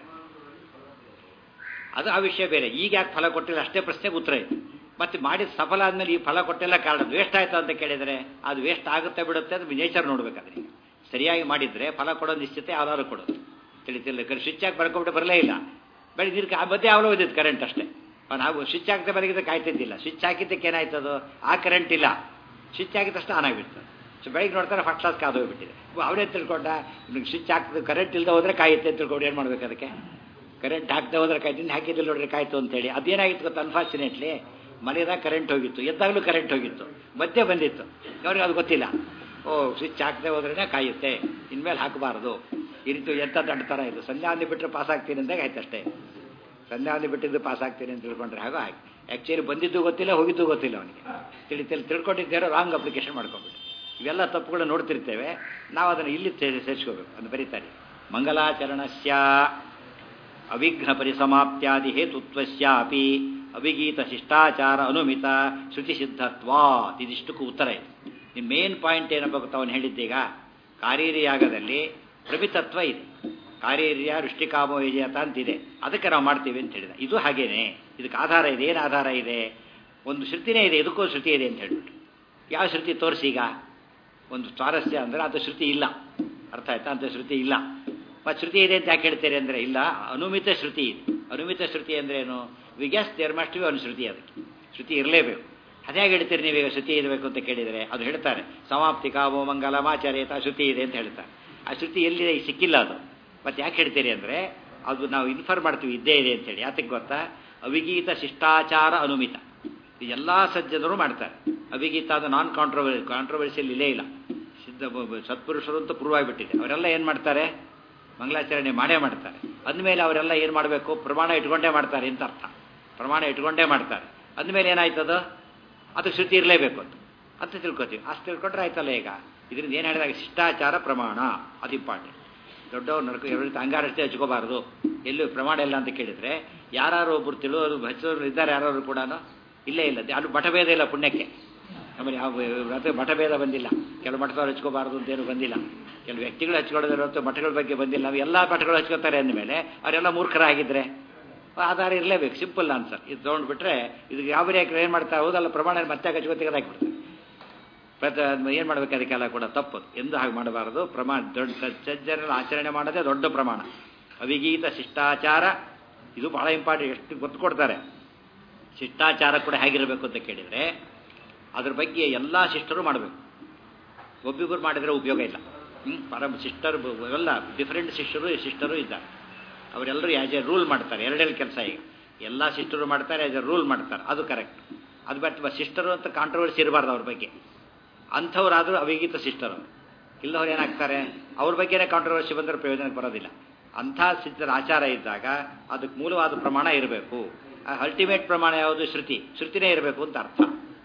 ಅದು ಆ ವಿಷಯ ಬೇರೆ ಈಗ ಯಾಕೆ ಫಲ ಕೊಟ್ಟಿಲ್ಲ ಅಷ್ಟೇ ಪ್ರಶ್ನೆಗೆ ಉತ್ತರ ಇದೆ ಮತ್ತೆ ಮಾಡಿದ ಸಫಲ ಆದಮೇಲೆ ಈ ಫಲ ಕೊಟ್ಟಿಲ್ಲ ಕಾರಣ ವೇಸ್ಟ್ ಆಯ್ತು ಅಂತ ಕೇಳಿದರೆ ಅದು ವೇಸ್ಟ್ ಆಗುತ್ತೆ ಬಿಡುತ್ತೆ ಅದು ನೇಚರ್ ನೋಡ್ಬೇಕಾದ್ರೆ ಸರಿಯಾಗಿ ಮಾಡಿದರೆ ಫಲ ಕೊಡೋ ನಿಶ್ಚಿತ ಯಾವ್ದಾದ್ರು ಕೊಡೋದು ತಿಳಿತಿಲ್ಲ ಸ್ವಿಚ್ ಹಾಕಿ ಬರ್ಕೊಂಬಿಟ್ಟು ಬರಲೇ ಇಲ್ಲ ಬೆಳೆ ನೀರು ಆ ಮಧ್ಯೆ ಯಾವಲೋ ಓದಿದ್ದು ಕರೆಂಟ್ ಅಷ್ಟೇ ನಾವು ಸ್ವಿಚ್ ಹಾಕ್ತಾ ಬರಗಿದ್ರೆ ಕಾಯ್ತಿದ್ದಿಲ್ಲ ಸ್ವಿಚ್ ಹಾಕಿದ್ದಕ್ಕೆ ಏನಾಯ್ತದು ಆ ಕರೆಂಟ್ ಇಲ್ಲ ಸ್ವಿಚ್ ಹಾಕಿದ ತಕ್ಷಣ ಆನ್ ಆಗಿಬಿಡ್ತು ಸೊ ಬೆಳಿಗ್ಗೆ ನೋಡ್ತಾರೆ ಫಸ್ಟ್ ಕ್ಲಾಸ್ ಕಾದು ಹೋಗ್ಬಿಟ್ಟಿದೆ ಅವನೇ ತಿಳ್ಕೊಂಡ ಸ್ವಿಚ್ ಹಾಕಿದ ಕರೆಂಟ್ ಇಲ್ಲದೆ ಹೋದ್ರೆ ಕಾಯುತ್ತೆ ಅಂತ ತಿಳ್ಕೊಂಡು ಏನು ಮಾಡ್ಬೇಕು ಅದಕ್ಕೆ ಕರೆಂಟ್ ಹಾಕದೆ ಹೋದ್ರೆ ಕಾಯ್ತೀನಿ ಹಾಕಿದ್ದಿಲ್ಲ ನೋಡ್ರಿ ಕಾಯ್ತು ಅಂತೇಳಿ ಅದೇನಾಗಿತ್ತು ಗೊತ್ತು ಅನ್ಫಾರ್ಚುನೇಟ್ಲಿ ಮನೆಯದಾಗ ಕರೆಂಟ್ ಹೋಗಿತ್ತು ಎದ್ದಾಗಲೂ ಕರೆಂಟ್ ಹೋಗಿತ್ತು ಮಧ್ಯೆ ಬಂದಿತ್ತು ಅವ್ರಿಗೆ ಅದು ಗೊತ್ತಿಲ್ಲ ಓ ಸ್ವಿಚ್ ಹಾಕದೆ ಹೋದ್ರೇ ಕಾಯುತ್ತೆ ಇನ್ಮೇಲೆ ಹಾಕಬಾರ್ದು ಈ ರೀತಿ ಎಂಥ ದೊಡ್ಡ ಥರ ಇದು ಸಂಧ್ಯಾವಧಿ ಬಿಟ್ಟರೆ ಪಾಸ್ ಆಗ್ತೀನಿ ಅಂದಾಗ ಆಯ್ತು ಅಷ್ಟೇ ಸಂಧ್ಯಾವಧಿ ಬಿಟ್ಟಿದ್ದು ಪಾಸ್ ಆಗ್ತೀನಿ ಅಂತ ತಿಳ್ಕೊಂಡ್ರೆ ಹಾಗೋ ಹಾಗೆ ಆ್ಯಕ್ಚುಲಿ ಬಂದಿದ್ದು ಗೊತ್ತಿಲ್ಲ ಹೋಗಿದ್ದು ಗೊತ್ತಿಲ್ಲ ಅವನಿಗೆ ತಿಳಿತಿಲ್ಲ ತಿಳ್ಕೊಂಡಿದ್ದೇರೋ ರಾಂಗ್ ಅಪ್ಲಿಕೇಶನ್ ಮಾಡ್ಕೊಂಡ್ಬಿಟ್ಟು ಇವೆಲ್ಲ ತಪ್ಪುಗಳನ್ನ ನೋಡ್ತಿರ್ತೇವೆ ನಾವು ಅದನ್ನು ಇಲ್ಲಿ ಸೇರಿಸ್ಕೋಬೇಕು ಅಂತ ಬರೀತಾರೆ ಮಂಗಲಾಚರಣಸ್ಯ ಅವಿಘ್ನ ಪರಿಸಮಾಪ್ತ್ಯಾದಿ ಹೇತುತ್ವಸ್ಯಾಪಿ ಅವಿಗೀತ ಶಿಷ್ಟಾಚಾರ ಅನುಮಿತ ಶ್ರುತಿಸಿದ್ಧತ್ವಾ ಇದಿಷ್ಟಕ್ಕೂ ಉತ್ತರ ಇದೆ ನಿಮ್ಮ ಮೇನ್ ಪಾಯಿಂಟ್ ಏನಪ್ಪ ಗೊತ್ತಾ ಅವನು ಹೇಳಿದ್ದೀಗ ಕಾರೀರಿ ಯಾಗದಲ್ಲಿ ಪ್ರಮಿತತ್ವ ಇದೆ ಕಾರ್ಯರ್ಯ ವೃಷ್ಟಿಕಾಮೋ ವಿಜಯತ ಅಂತಿದೆ ಅದಕ್ಕೆ ನಾವು ಮಾಡ್ತೀವಿ ಅಂತ ಹೇಳಿದ ಇದು ಹಾಗೇನೆ ಇದಕ್ಕೆ ಆಧಾರ ಇದೆ ಏನು ಆಧಾರ ಇದೆ ಒಂದು ಶ್ರುತಿನೇ ಇದೆ ಇದಕ್ಕೂ ಶ್ರುತಿ ಇದೆ ಅಂತ ಹೇಳ್ಬಿಟ್ಟು ಯಾವ ಶ್ರುತಿ ತೋರಿಸಿ ಈಗ ಒಂದು ಸ್ವಾರಸ್ಯ ಅಂದರೆ ಅದು ಶ್ರುತಿ ಇಲ್ಲ ಅರ್ಥ ಆಯ್ತಾ ಅಂತ ಶ್ರುತಿ ಇಲ್ಲ ಮತ್ತು ಶ್ರುತಿ ಇದೆ ಅಂತ ಯಾಕೆ ಹೇಳ್ತೀರಿ ಅಂದರೆ ಇಲ್ಲ ಅನುಮಿತ ಶ್ರುತಿ ಇದೆ ಅನುಮಿತ ಶ್ರುತಿ ಅಂದ್ರೆ ಏನು ವಿಗ್ಯಾಸ್ ದೇರ್ ಮಸ್ಟ್ ಬಿ ಒಂದು ಶ್ರುತಿ ಅದಕ್ಕೆ ಶ್ರುತಿ ಇರಲೇಬೇಕು ಅದ್ಯಾಗ ಹೇಳ್ತೀರಿ ನೀವೀಗ ಶ್ರುತಿ ಇರಬೇಕು ಅಂತ ಕೇಳಿದರೆ ಅದು ಹೇಳ್ತಾರೆ ಸಮಾಪ್ತಿ ಕಾಮೋ ಮಂಗಲ ಮಾಚಾರ್ಯತ ಶ್ರುತಿ ಇದೆ ಅಂತ ಹೇಳ್ತಾರೆ ಆ ಶ್ರುತಿ ಎಲ್ಲಿದೆ ಸಿಕ್ಕಿಲ್ಲ ಅದು ಮತ್ತೆ ಯಾಕೆ ಹೇಳ್ತೀರಿ ಅಂದರೆ ಅದು ನಾವು ಇನ್ಫಾರ್ಮ್ ಮಾಡ್ತೀವಿ ಇದ್ದೇ ಇದೆ ಅಂತೇಳಿ ಯಾತಕ್ಕೆ ಗೊತ್ತಾ ಅವಿಗೀತ ಶಿಷ್ಟಾಚಾರ ಅನುಮಿತ ಎಲ್ಲ ಸಜ್ಜನರು ಮಾಡ್ತಾರೆ ಅವಿಗೀತ ಅದು ನಾನ್ ಕಾಂಟ್ರವರ್ ಕಾಂಟ್ರವರ್ಸಿಯಲ್ ಇಲ್ಲೇ ಇಲ್ಲ ಸಿದ್ಧ ಸತ್ಪುರುಷರು ಅಂತ ಪ್ರೂವ್ ಆಗಿಬಿಟ್ಟಿದೆ ಅವರೆಲ್ಲ ಏನು ಮಾಡ್ತಾರೆ ಮಂಗಳಾಚರಣೆ ಮಾಡೇ ಮಾಡ್ತಾರೆ ಅಂದಮೇಲೆ ಅವರೆಲ್ಲ ಏನು ಮಾಡಬೇಕು ಪ್ರಮಾಣ ಇಟ್ಕೊಂಡೇ ಮಾಡ್ತಾರೆ ಅಂತ ಅರ್ಥ ಪ್ರಮಾಣ ಇಟ್ಕೊಂಡೇ ಮಾಡ್ತಾರೆ ಅಂದಮೇಲೆ ಏನಾಯ್ತದು ಅದು ಶ್ರುತಿ ಇರಲೇಬೇಕು ಅಂತ ಅಂತ ತಿಳ್ಕೊತೀವಿ ಅಷ್ಟು ತಿಳ್ಕೊಂಡ್ರೆ ಆಯ್ತಲ್ಲ ಈಗ ಇದರಿಂದ ಏನು ಹೇಳಿದಾಗ ಶಿಷ್ಟಾಚಾರ ಪ್ರಮಾಣ ಅದು ಇಂಪಾರ್ಟೆಂಟ್ ದೊಡ್ಡವ್ರು ನಡ್ಕೊ ಎರಡು ಅಂಗಾರಷ್ಟೇ ಹಚ್ಕೋಬಾರ್ದು ಎಲ್ಲೂ ಪ್ರಮಾಣ ಇಲ್ಲ ಅಂತ ಕೇಳಿದರೆ ಯಾರು ಒಬ್ಬರು ತಿಳಿಯೋರು ಹಚ್ಚೋರು ಇದ್ದಾರೆ ಯಾರು ಕೂಡ ಇಲ್ಲೇ ಇಲ್ಲ ಅದು ಮಠಭೇದ ಇಲ್ಲ ಪುಣ್ಯಕ್ಕೆ ಆಮೇಲೆ ಯಾವ ಮಠಭೇದ ಬಂದಿಲ್ಲ ಕೆಲವು ಮಠದವ್ರು ಹಚ್ಕೋಬಾರ್ದು ಅಂತೇನು ಬಂದಿಲ್ಲ ಕೆಲವು ವ್ಯಕ್ತಿಗಳು ಹಚ್ಕೊಳ್ಳೋದಿರೋ ಮಠಗಳ ಬಗ್ಗೆ ಬಂದಿಲ್ಲ ನಾವು ಎಲ್ಲ ಮಠಗಳು ಹಚ್ಕೋತಾರೆ ಅಂದಮೇಲೆ ಅವರೆಲ್ಲ ಮೂರ್ಖರಾಗಿದ್ದರೆ ಆಧಾರ ಇರಲೇಬೇಕು ಸಿಂಪಲ್ ಆನ್ಸರ್ ಇದು ತೊಗೊಂಡ್ಬಿಟ್ರೆ ಇದಕ್ಕೆ ಯಾವ ರೇಖೆ ಏನು ಮಾಡ್ತಾ ಹೌದಲ್ಲ ಪ್ರಮಾಣ ಮತ್ತೆ ಹಚ್ಕೋತಿಗೆ ಹಾಕ್ಬಿಡ್ತಾರೆ ಪ್ರತ ಏನು ಮಾಡ್ಬೇಕು ಅದಕ್ಕೆಲ್ಲ ಕೂಡ ತಪ್ಪದು ಎಂದು ಹಾಗೆ ಮಾಡಬಾರದು ಪ್ರಮಾಣ ದೊಡ್ಡ ಸಜ್ಜನ ಆಚರಣೆ ಮಾಡೋದೇ ದೊಡ್ಡ ಪ್ರಮಾಣ ಅವಿಗೀತ ಶಿಷ್ಟಾಚಾರ ಇದು ಬಹಳ ಇಂಪಾರ್ಟೆಂಟ್ ಎಷ್ಟು ಗೊತ್ತು ಕೊಡ್ತಾರೆ ಶಿಷ್ಟಾಚಾರ ಕೂಡ ಹೇಗಿರಬೇಕು ಅಂತ ಕೇಳಿದರೆ ಅದ್ರ ಬಗ್ಗೆ ಎಲ್ಲ ಶಿಷ್ಟರು ಮಾಡಬೇಕು ಒಬ್ಬಿಬ್ಬರು ಮಾಡಿದರೆ ಉಪಯೋಗ ಇಲ್ಲ ಹ್ಞೂ ಪರಮ ಸಿಸ್ಟರ್ ಎಲ್ಲ ಡಿಫರೆಂಟ್ ಶಿಷ್ಟರು ಸಿಸ್ಟರು ಇದ್ದಾರೆ ಅವರೆಲ್ಲರೂ ಆ್ಯಸ್ ಎ ರೂಲ್ ಮಾಡ್ತಾರೆ ಎರಡೆರಡು ಕೆಲಸ ಈಗ ಎಲ್ಲ ಸಿಸ್ಟರು ಮಾಡ್ತಾರೆ ಆ್ಯಸ್ ಎ ರೂಲ್ ಮಾಡ್ತಾರೆ ಅದು ಕರೆಕ್ಟ್ ಅದು ಬಟ್ ಸಿಸ್ಟರು ಅಂತ ಕಾಂಟ್ರವರ್ಸಿ ಇರಬಾರ್ದು ಅವ್ರ ಬಗ್ಗೆ ಅಂಥವ್ರಾದರೂ ಅವಿಗೀತ ಸಿಸ್ಟರು ಇಲ್ಲವ್ರು ಏನಾಗ್ತಾರೆ ಅವ್ರ ಬಗ್ಗೆನೇ ಕಾಂಟ್ರವರ್ಸಿ ಬಂದರೆ ಪ್ರಯೋಜನಕ್ಕೆ ಬರೋದಿಲ್ಲ ಅಂಥ ಸಿದ್ಧರ ಆಚಾರ ಇದ್ದಾಗ ಅದಕ್ಕೆ ಮೂಲವಾದ ಪ್ರಮಾಣ ಇರಬೇಕು ಅಲ್ಟಿಮೇಟ್ ಪ್ರಮಾಣ ಯಾವುದು ಶ್ರುತಿ ಶ್ರುತಿನೇ ಇರಬೇಕು ಅಂತ ಅರ್ಥ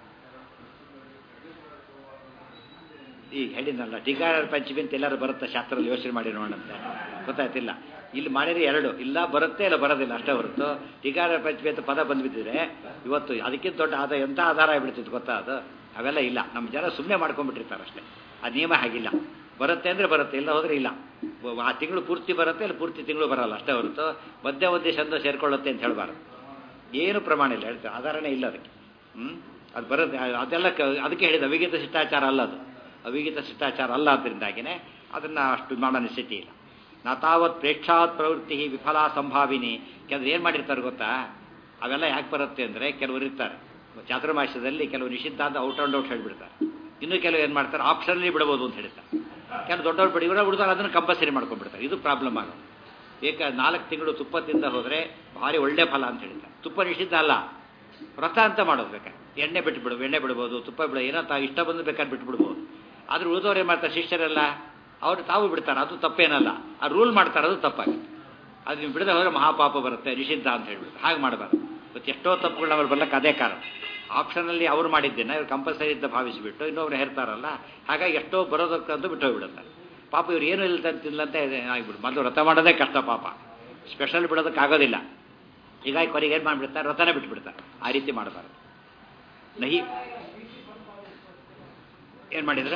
ಈಗ ಹೇಳಿದ್ನಲ್ಲ ಟೀಕಾರ ಪಂಚಮಿ ಅಂತ ಎಲ್ಲರೂ ಬರುತ್ತೆ ಶಾಸ್ತ್ರದಲ್ಲಿ ಯೋಚನೆ ಮಾಡಿ ನೋಡಂತೆ ಗೊತ್ತಾಯ್ತಿಲ್ಲ ಇಲ್ಲಿ ಮಾಡಿದ್ರೆ ಎರಡು ಇಲ್ಲ ಬರುತ್ತೆ ಇಲ್ಲ ಬರೋದಿಲ್ಲ ಅಷ್ಟೇ ಹೊರತು ಟೀಕಾರ ಪಂಚಮಿ ಅಂತ ಪದ ಬಂದ್ಬಿಟ್ಟಿದ್ರೆ ಇವತ್ತು ಅದಕ್ಕಿಂತ ದೊಡ್ಡ ಆದ ಎಂಥ ಆಧಾರ ಆಗಿಬಿಡ್ತಿತ್ತು ಗೊತ್ತಾ ಅದು ಅವೆಲ್ಲ ಇಲ್ಲ ನಮ್ಮ ಜನ ಸುಮ್ಮನೆ ಮಾಡ್ಕೊಂಡ್ಬಿಟ್ಟಿರ್ತಾರೆ ಅಷ್ಟೇ ಆ ನಿಯಮ ಹಾಗಿಲ್ಲ ಬರುತ್ತೆ ಅಂದರೆ ಬರುತ್ತೆ ಇಲ್ಲ ಹೋದ್ರೆ ಇಲ್ಲ ಆ ತಿಂಗಳು ಪೂರ್ತಿ ಬರುತ್ತೆ ಇಲ್ಲ ಪೂರ್ತಿ ತಿಂಗಳು ಬರಲ್ಲ ಅಷ್ಟೇ ಹೊರತು ಮಧ್ಯ ಉದ್ದೇಶ ಅಂತ ಸೇರ್ಕೊಳ್ಳುತ್ತೆ ಅಂತ ಹೇಳಬಾರ್ದು ಏನು ಪ್ರಮಾಣ ಇಲ್ಲ ಹೇಳ್ತಾರೆ ಆಧಾರನೇ ಇಲ್ಲ ಅದಕ್ಕೆ ಹ್ಞೂ ಅದು ಬರುತ್ತೆ ಅದೆಲ್ಲ ಅದಕ್ಕೆ ಹೇಳಿದ ಅವಿಗೀತ ಶಿಷ್ಟಾಚಾರ ಅಲ್ಲ ಅದು ಅವಿಗೀತ ಶಿಷ್ಟಾಚಾರ ಅಲ್ಲ ಅದರಿಂದಾಗಿನೇ ಅದನ್ನು ಅಷ್ಟು ಮಾಡೋ ಸ್ಥಿತಿ ಇಲ್ಲ ನಾ ತಾವತ್ ಪ್ರೇಕ್ಷಾತ್ ಪ್ರವೃತ್ತಿ ವಿಫಲ ಸಂಭಾವಿನಿ ಕೆಲವ್ರು ಏನು ಮಾಡಿರ್ತಾರೆ ಗೊತ್ತಾ ಅವೆಲ್ಲ ಯಾಕೆ ಬರುತ್ತೆ ಅಂದರೆ ಕೆಲವರು ಇರ್ತಾರೆ ಚಾತುರ್ಮಾಸದಲ್ಲಿ ಕೆಲವು ನಿಷಿದ್ಧ ಅಂತ ಔಟ್ ಆ್ಯಂಡ್ ಔಟ್ ಹೇಳಿಬಿಡ್ತಾರೆ ಇನ್ನು ಕೆಲವು ಏನು ಮಾಡ್ತಾರೆ ಆಪ್ಷನಲ್ಲಿ ಬಿಡ್ಬೋದು ಅಂತ ಹೇಳ್ತಾರೆ ಕೆಲವು ದೊಡ್ಡವ್ರು ಬಿಡಿ ಕೂಡ ಬಿಡ್ತಾರೆ ಅದನ್ನು ಕಂಪಲ್ಸರಿ ಮಾಡ್ಕೊಂಡ್ಬಿಡ್ತಾರೆ ಇದು ಪ್ರಾಬ್ಲಮ್ ಆಗೋದು ಏಕ ನಾಲ್ಕು ತಿಂಗಳು ತುಪ್ಪದಿಂದ ಹೋದರೆ ಭಾರಿ ಒಳ್ಳೆ ಫಲ ಅಂತ ಹೇಳ್ತಾರೆ ತುಪ್ಪ ನಿಷಿದ್ಧ ಅಲ್ಲ ವ್ರತ ಅಂತ ಮಾಡೋದು ಬೇಕಾದ್ರೆ ಎಣ್ಣೆ ಬಿಟ್ಟು ಬಿಡು ಎಣ್ಣೆ ಬಿಡ್ಬೋದು ತುಪ್ಪ ಬಿಡು ಏನೋ ತಾ ಇಷ್ಟ ಬಂದು ಬೇಕಾದ್ರೆ ಬಿಟ್ಟು ಬಿಡ್ಬೋದು ಆದ್ರೆ ಉಳಿದವ್ರು ಏನು ಮಾಡ್ತಾರೆ ಶಿಷ್ಯರೆಲ್ಲ ಅವ್ರು ತಾವು ಬಿಡ್ತಾರೆ ಅದು ತಪ್ಪೇನಲ್ಲ ಆ ರೂಲ್ ಮಾಡ್ತಾರೆ ಅದು ತಪ್ಪಾಗುತ್ತೆ ಅದು ನೀವು ಬಿಡದೆ ಹೋದರೆ ಮಹಾಪಾಪ ಬರುತ್ತೆ ನಿಷಿದ್ಧ ಅಂತ ಹೇಳ್ಬಿಟ್ಟು ಹಾಗೆ ಮಾಡಬಾರ್ದು ಇವತ್ತು ಎಷ್ಟೋ ತಪ್ಪುಗಳು ಅವ್ರು ಬರ್ಲಿಕ್ಕೆ ಅದೇ ಕಾರಣ ಆಪ್ಷನಲ್ಲಿ ಅವ್ರು ಮಾಡಿದ್ದೇನೆ ಇವ್ರು ಕಂಪಲ್ಸರಿ ಅಂತ ಭಾವಿಸಿಬಿಟ್ಟು ಇನ್ನೊಬ್ರು ಹೇರ್ತಾರಲ್ಲ ಹಾಗಾಗಿ ಎಷ್ಟೋ ಬರೋದಕ್ಕಂತೂ ಬಿಟ್ಟು ಹೋಗ್ಬಿಡುತ್ತಾರೆ ಪಾಪ ಇವ್ರು ಏನು ಇಲ್ದಂತಿಲ್ಲ ಅಂತ ಆಗಿಬಿಡು ಮೊದಲು ವ್ರತ ಮಾಡೋದೇ ಕಷ್ಟ ಪಾಪ ಸ್ಪೆಷಲ್ ಬಿಡೋದಕ್ಕಾಗೋದಿಲ್ಲ ಹೀಗಾಗಿ ಕೊನೆಗೆ ಏನು ಮಾಡಿಬಿಡ್ತಾರೆ ವ್ರತನೇ ಬಿಟ್ಬಿಡ್ತಾರೆ ಆ ರೀತಿ ಮಾಡಬಾರ್ದು ನಹಿ ಏನು ಮಾಡಿದ್ರ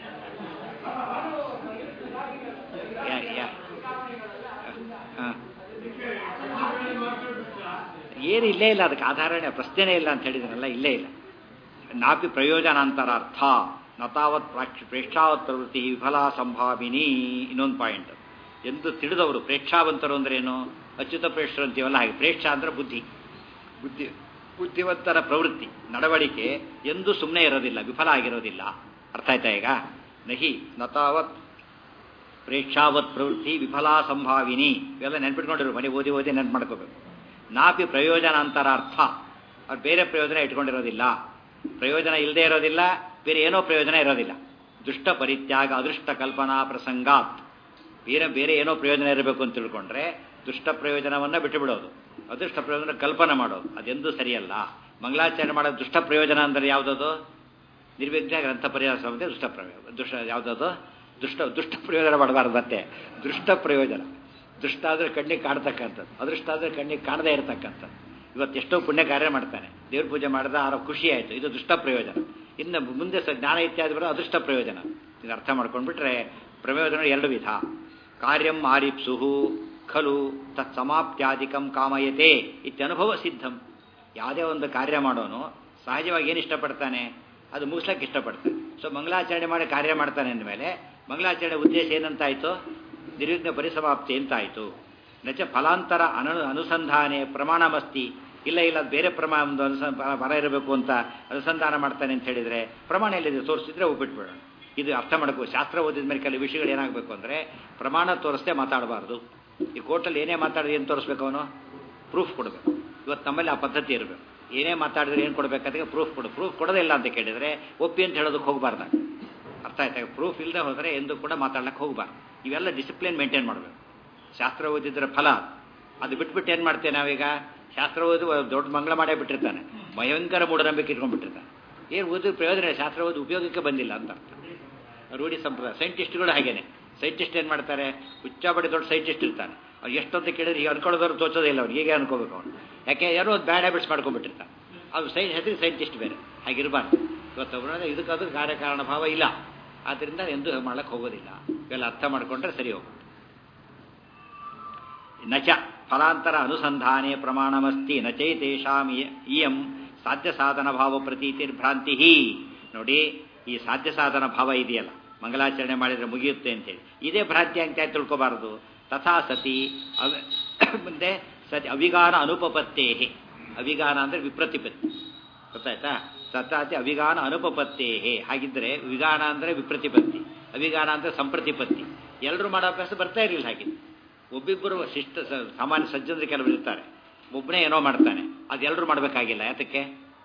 ಏನು ಇಲ್ಲೇ ಇಲ್ಲ ಅದಕ್ಕೆ ಆಧಾರನೇ ಪ್ರಶ್ನೆನೇ ಇಲ್ಲ ಅಂತ ಹೇಳಿದ್ರಲ್ಲ ಇಲ್ಲೇ ಇಲ್ಲ ನಾಪಿ ಪ್ರಯೋಜನಾಂತರಾರ್ಥ ನತಾವತ್ ಪ್ರೇಕ್ಷಾವತ್ ಪ್ರವೃತ್ತಿ ವಿಫಲ ಸಂಭಾವಿನಿ ಇನ್ನೊಂದು ಪಾಯಿಂಟ್ ಎಂದು ತಿಳಿದವರು ಪ್ರೇಕ್ಷಾವಂತರು ಅಂದ್ರೇನು ಅಚ್ಯುತ ಪ್ರೇಕ್ಷರು ಅಂತೀವಲ್ಲ ಹಾಗೆ ಪ್ರೇಕ್ಷ ಅಂದ್ರೆ ಬುದ್ಧಿ ಬುದ್ಧಿ ಬುದ್ಧಿವಂತರ ಪ್ರವೃತ್ತಿ ನಡವಳಿಕೆ ಎಂದು ಸುಮ್ಮನೆ ಇರೋದಿಲ್ಲ ವಿಫಲ ಆಗಿರೋದಿಲ್ಲ ಅರ್ಥ ಆಯ್ತಾ ಈಗ ನಹಿ ನತಾವತ್ ಪ್ರೇಕ್ಷಾವತ್ ಪ್ರವೃತ್ತಿ ವಿಫಲ ಸಂಭಾವಿನಿ ಇವೆಲ್ಲ ನೆನ್ಪಿಟ್ಕೊಂಡಿರು ಮನೆ ಓದಿ ಓದಿ ನೆನ್ಪು ಮಾಡ್ಕೋಬೇಕು ನಾಪಿ ಪ್ರಯೋಜನಾಂತರಾರ್ಥ ಅವ್ರು ಬೇರೆ ಪ್ರಯೋಜನ ಇಟ್ಕೊಂಡಿರೋದಿಲ್ಲ ಪ್ರಯೋಜನ ಇಲ್ಲದೆ ಇರೋದಿಲ್ಲ ಬೇರೆ ಏನೋ ಪ್ರಯೋಜನ ಇರೋದಿಲ್ಲ ದುಷ್ಟ ಪರಿತ್ಯಾಗ ಅದೃಷ್ಟ ಕಲ್ಪನಾ ಪ್ರಸಂಗಾತ್ ಬೇರೆ ಬೇರೆ ಏನೋ ಪ್ರಯೋಜನ ಇರಬೇಕು ಅಂತ ತಿಳ್ಕೊಂಡ್ರೆ ದುಷ್ಟ ಪ್ರಯೋಜನವನ್ನು ಬಿಟ್ಟು ಬಿಡೋದು ಅದೃಷ್ಟ ಪ್ರಯೋಜನ ಕಲ್ಪನೆ ಮಾಡೋದು ಅದೆಂದೂ ಸರಿಯಲ್ಲ ಮಂಗಳಾಚರಣೆ ಮಾಡೋದು ದುಷ್ಟ ಪ್ರಯೋಜನ ಅಂದರೆ ಯಾವುದದು ನಿರ್ವಿಘ್ನ ಗ್ರಂಥ ಪರಿಹಾರ ಸಮಿತಿ ದುಷ್ಟ ಪ್ರಯೋಜನ ದುಷ್ಟ ಯಾವುದದು ದುಷ್ಟ ದುಷ್ಟ ಪ್ರಯೋಜನ ಮಾಡಬಾರ್ದು ಮತ್ತೆ ದುಷ್ಟ ಪ್ರಯೋಜನ ದುಷ್ಟ ಆದರೆ ಕಣ್ಣಿಗೆ ಕಾಣ್ತಕ್ಕಂಥದ್ದು ಅದೃಷ್ಟ ಆದರೆ ಕಣ್ಣಿಗೆ ಕಾಣದೇ ಇರತಕ್ಕಂಥದ್ದು ಇವತ್ತು ಎಷ್ಟೋ ಪುಣ್ಯ ಕಾರ್ಯ ಮಾಡ್ತಾನೆ ದೇವ್ರ ಪೂಜೆ ಮಾಡಿದ ಆರೋ ಖುಷಿ ಆಯಿತು ಇದು ದುಷ್ಟ ಪ್ರಯೋಜನ ಇನ್ನು ಮುಂದೆ ಸ ಜ್ಞಾನ ಇತ್ಯಾದಿ ಬರೋ ಅದೃಷ್ಟ ಪ್ರಯೋಜನ ಇದು ಅರ್ಥ ಮಾಡ್ಕೊಂಡ್ಬಿಟ್ರೆ ಪ್ರಯೋಜನ ಎರಡು ವಿಧ ಕಾರ್ಯಂ ಆರಿಪ್ಸು ಖಲು ತತ್ಸಮಾಪ್ತ್ಯಾದಿಕಂ ಕಾಮಯತೆ ಇತ್ಯನುಭವ ಸಿದ್ಧಂ ಯಾವುದೇ ಒಂದು ಕಾರ್ಯ ಮಾಡೋನು ಸಹಜವಾಗಿ ಏನು ಇಷ್ಟಪಡ್ತಾನೆ ಅದು ಮುಗಿಸ್ಲಿಕ್ಕೆ ಇಷ್ಟಪಡ್ತಾನೆ ಸೊ ಮಂಗಳಾಚರಣೆ ಮಾಡಿ ಕಾರ್ಯ ಮಾಡ್ತಾನೆ ಅಂದಮೇಲೆ ಮಂಗಳಾಚರಣೆ ಉದ್ದೇಶ ಏನಂತಾಯಿತು ನಿರ್ವಿಘ್ನ ಪರಿಸಮಾಪ್ತಿ ಅಂತಾಯಿತು ನಚ ಫಲಾಂತರ ಅನು ಅನುಸಂಧಾನೆ ಪ್ರಮಾಣಮಸ್ತಿ ಇಲ್ಲ ಇಲ್ಲ ಬೇರೆ ಪ್ರಮಾಣ ಒಂದು ಅನುಸ ಬರ ಇರಬೇಕು ಅಂತ ಅನುಸಂಧಾನ ಮಾಡ್ತಾನೆ ಅಂತ ಹೇಳಿದರೆ ಪ್ರಮಾಣ ಎಲ್ಲಿದೆ ತೋರಿಸಿದ್ರೆ ಒಪ್ಪಿಟ್ಬಿಡೋಣ ಇದು ಅರ್ಥ ಮಾಡಬೇಕು ಶಾಸ್ತ್ರ ಓದಿದ ಮೇಲೆ ಕೆಲವು ವಿಷಯಗಳು ಏನಾಗಬೇಕು ಅಂದರೆ ಪ್ರಮಾಣ ತೋರಿಸ್ದೆ ಮಾತಾಡಬಾರ್ದು ಈ ಕೋರ್ಟಲ್ಲಿ ಏನೇ ಮಾತಾಡಿದ್ರೆ ಏನು ತೋರಿಸ್ಬೇಕು ಅವನು ಪ್ರೂಫ್ ಕೊಡಬೇಕು ಇವತ್ತು ನಮ್ಮಲ್ಲಿ ಆ ಪದ್ಧತಿ ಇರಬೇಕು ಏನೇ ಮಾತಾಡಿದ್ರೆ ಏನು ಕೊಡಬೇಕಾದ್ರೆ ಪ್ರೂಫ್ ಕೊಡು ಪ್ರೂಫ್ ಕೊಡೋದೇ ಇಲ್ಲ ಅಂತ ಕೇಳಿದರೆ ಒಪ್ಪಿ ಅಂತ ಹೇಳೋದಕ್ಕೆ ಹೋಗಬಾರ್ದಾಗ ಅರ್ಥ ಆಯ್ತಾ ಪ್ರೂಫ್ ಇಲ್ಲದೆ ಹೋದರೆ ಎಂದು ಕೂಡ ಮಾತಾಡ್ಲಿಕ್ಕೆ ಹೋಗಬಾರ್ದು ಇವೆಲ್ಲ ಡಿಸಿಪ್ಲಿನ್ ಮೇಂಟೈನ್ ಮಾಡಬೇಕು ಶಾಸ್ತ್ರ ಓದಿದ್ರೆ ಫಲ ಅದು ಬಿಟ್ಬಿಟ್ಟು ಏನು ಮಾಡ್ತೇವೆ ನಾವೀಗ ಶಾಸ್ತ್ರ ಓದಿ ದೊಡ್ಡ ಮಂಗಳ ಮಾಡೇ ಬಿಟ್ಟಿರ್ತಾನೆ ಭಯಂಕರ ಮೂಢನಂಬಿಕೆ ಇಟ್ಕೊಂಡ್ಬಿಟ್ಟಿರ್ತಾನೆ ಏನು ಓದಿ ಪ್ರಯೋಜನ ಇಲ್ಲ, ಶಾಸ್ತ್ರ ಓದಿ ಉಪಯೋಗಕ್ಕೆ ಬಂದಿಲ್ಲ ಅಂತ ಅರ್ಥ ರೂಢಿ ಸಂಪ್ರದಾಯ ಸೈಂಟಿಸ್ಟ್ಗಳು ಹಾಗೇನೆ ಸೈಂಟಿಸ್ಟ್ ಏನು ಮಾಡ್ತಾರೆ ಹುಚ್ಚಾಬಡಿ ದೊಡ್ಡ ಸೈಂಟಿಸ್ಟ್ ಇರ್ತಾನೆ ಅವ್ರು ಎಷ್ಟೊಂದು ಕೇಳಿದ್ರೆ ಈಗ ಅನ್ಕೊಳ್ಳೋದವ್ರು ತೋಚೋದೇ ಇಲ್ಲ ಅವ್ನು ಹೀಗೆ ಅನ್ಕೋಬೇಕು ಅವನು ಯಾಕೆ ಯಾರೋ ಒಂದು ಬ್ಯಾಡ್ ಹ್ಯಾಬಿಟ್ಸ್ ಮಾಡ್ಕೊಂಡ್ಬಿಟ್ಟಿರ್ತಾನೆ ಅದು ಸೈ ಹೆಸರು ಸೈಂಟಿಸ್ಟ್ ಬೇರೆ ಹಾಗಿರಬಾರ್ದು ಇವತ್ತು ಒಬ್ಬರು ಇದಕ್ಕೆ ಅದು ಕಾರ್ಯಕಾರಣ ಭಾವ ಇಲ್ಲ ಆದ್ದರಿಂದ ಎಂದೂ ಮಾಡ್ಲಿಕ್ಕೆ ಹೋಗೋದಿಲ್ಲ ಇವೆಲ್ಲ ಅರ್ಥ ಮಾಡಿಕೊಂಡ್ರೆ ಸರಿ ಹೋಗುತ್ತೆ ನಚ ಫಲಾಂತರ ಅನುಸಂಧಾನೆ ಪ್ರಮಾಣಮಸ್ತಿ ನಚೈತೇಷಾಂ ಇಯಂ ಸಾಧ್ಯ ಸಾಧನ ಭಾವ ಪ್ರತೀತಿರ್ಭ್ರಾಂತಿ ನೋಡಿ ಈ ಸಾಧ್ಯ ಸಾಧನ ಭಾವ ಇದೆಯಲ್ಲ ಮಂಗಲಾಚರಣೆ ಮಾಡಿದರೆ ಮುಗಿಯುತ್ತೆ ಅಂತೇಳಿ ಇದೇ ಭ್ರಾಂತಿ ಅಂತ ತಿಳ್ಕೊಬಾರದು ತಥಾ ಸತಿ ಅವ ಮುಂದೆ ಸತಿ ಅವಿಗಾನ ಅನುಪಪತ್ತೇಹೆ ಅವಿಗಾನ ಅಂದರೆ ವಿಪ್ರತಿಪತ್ತಿ ಗೊತ್ತಾಯ್ತಾ ತಥಾತಿ ಅವಿಗಾನ ಅನುಪಪತ್ತೇಹೆ ಹಾಗಿದ್ದರೆ ವಿಗಾನ ಅಂದರೆ ವಿಪ್ರತಿಪತ್ತಿ ಅವಿಗಾನ ಅಂದರೆ ಸಂಪ್ರತಿಪತ್ತಿ ಎಲ್ಲರೂ ಮಾಡೋ ಅಭ್ಯಾಸ ಬರ್ತಾ ಇರಲಿಲ್ಲ ಹಾಗಿದ್ದು ಒಬ್ಬಿಬ್ಬರು ಶಿಷ್ಟ ಸ- ಸಾಮಾನ್ಯ ಸಜ್ಜನರು ಕೆಲವರು ಇರ್ತಾರೆ ಒಬ್ಬನೇ ಏನೋ ಮಾಡ್ತಾನೆ ಅದು ಎಲ್ಲರೂ ಮಾಡಬೇಕಾಗಿಲ್ಲ ಯಾತಕ್ಕೆ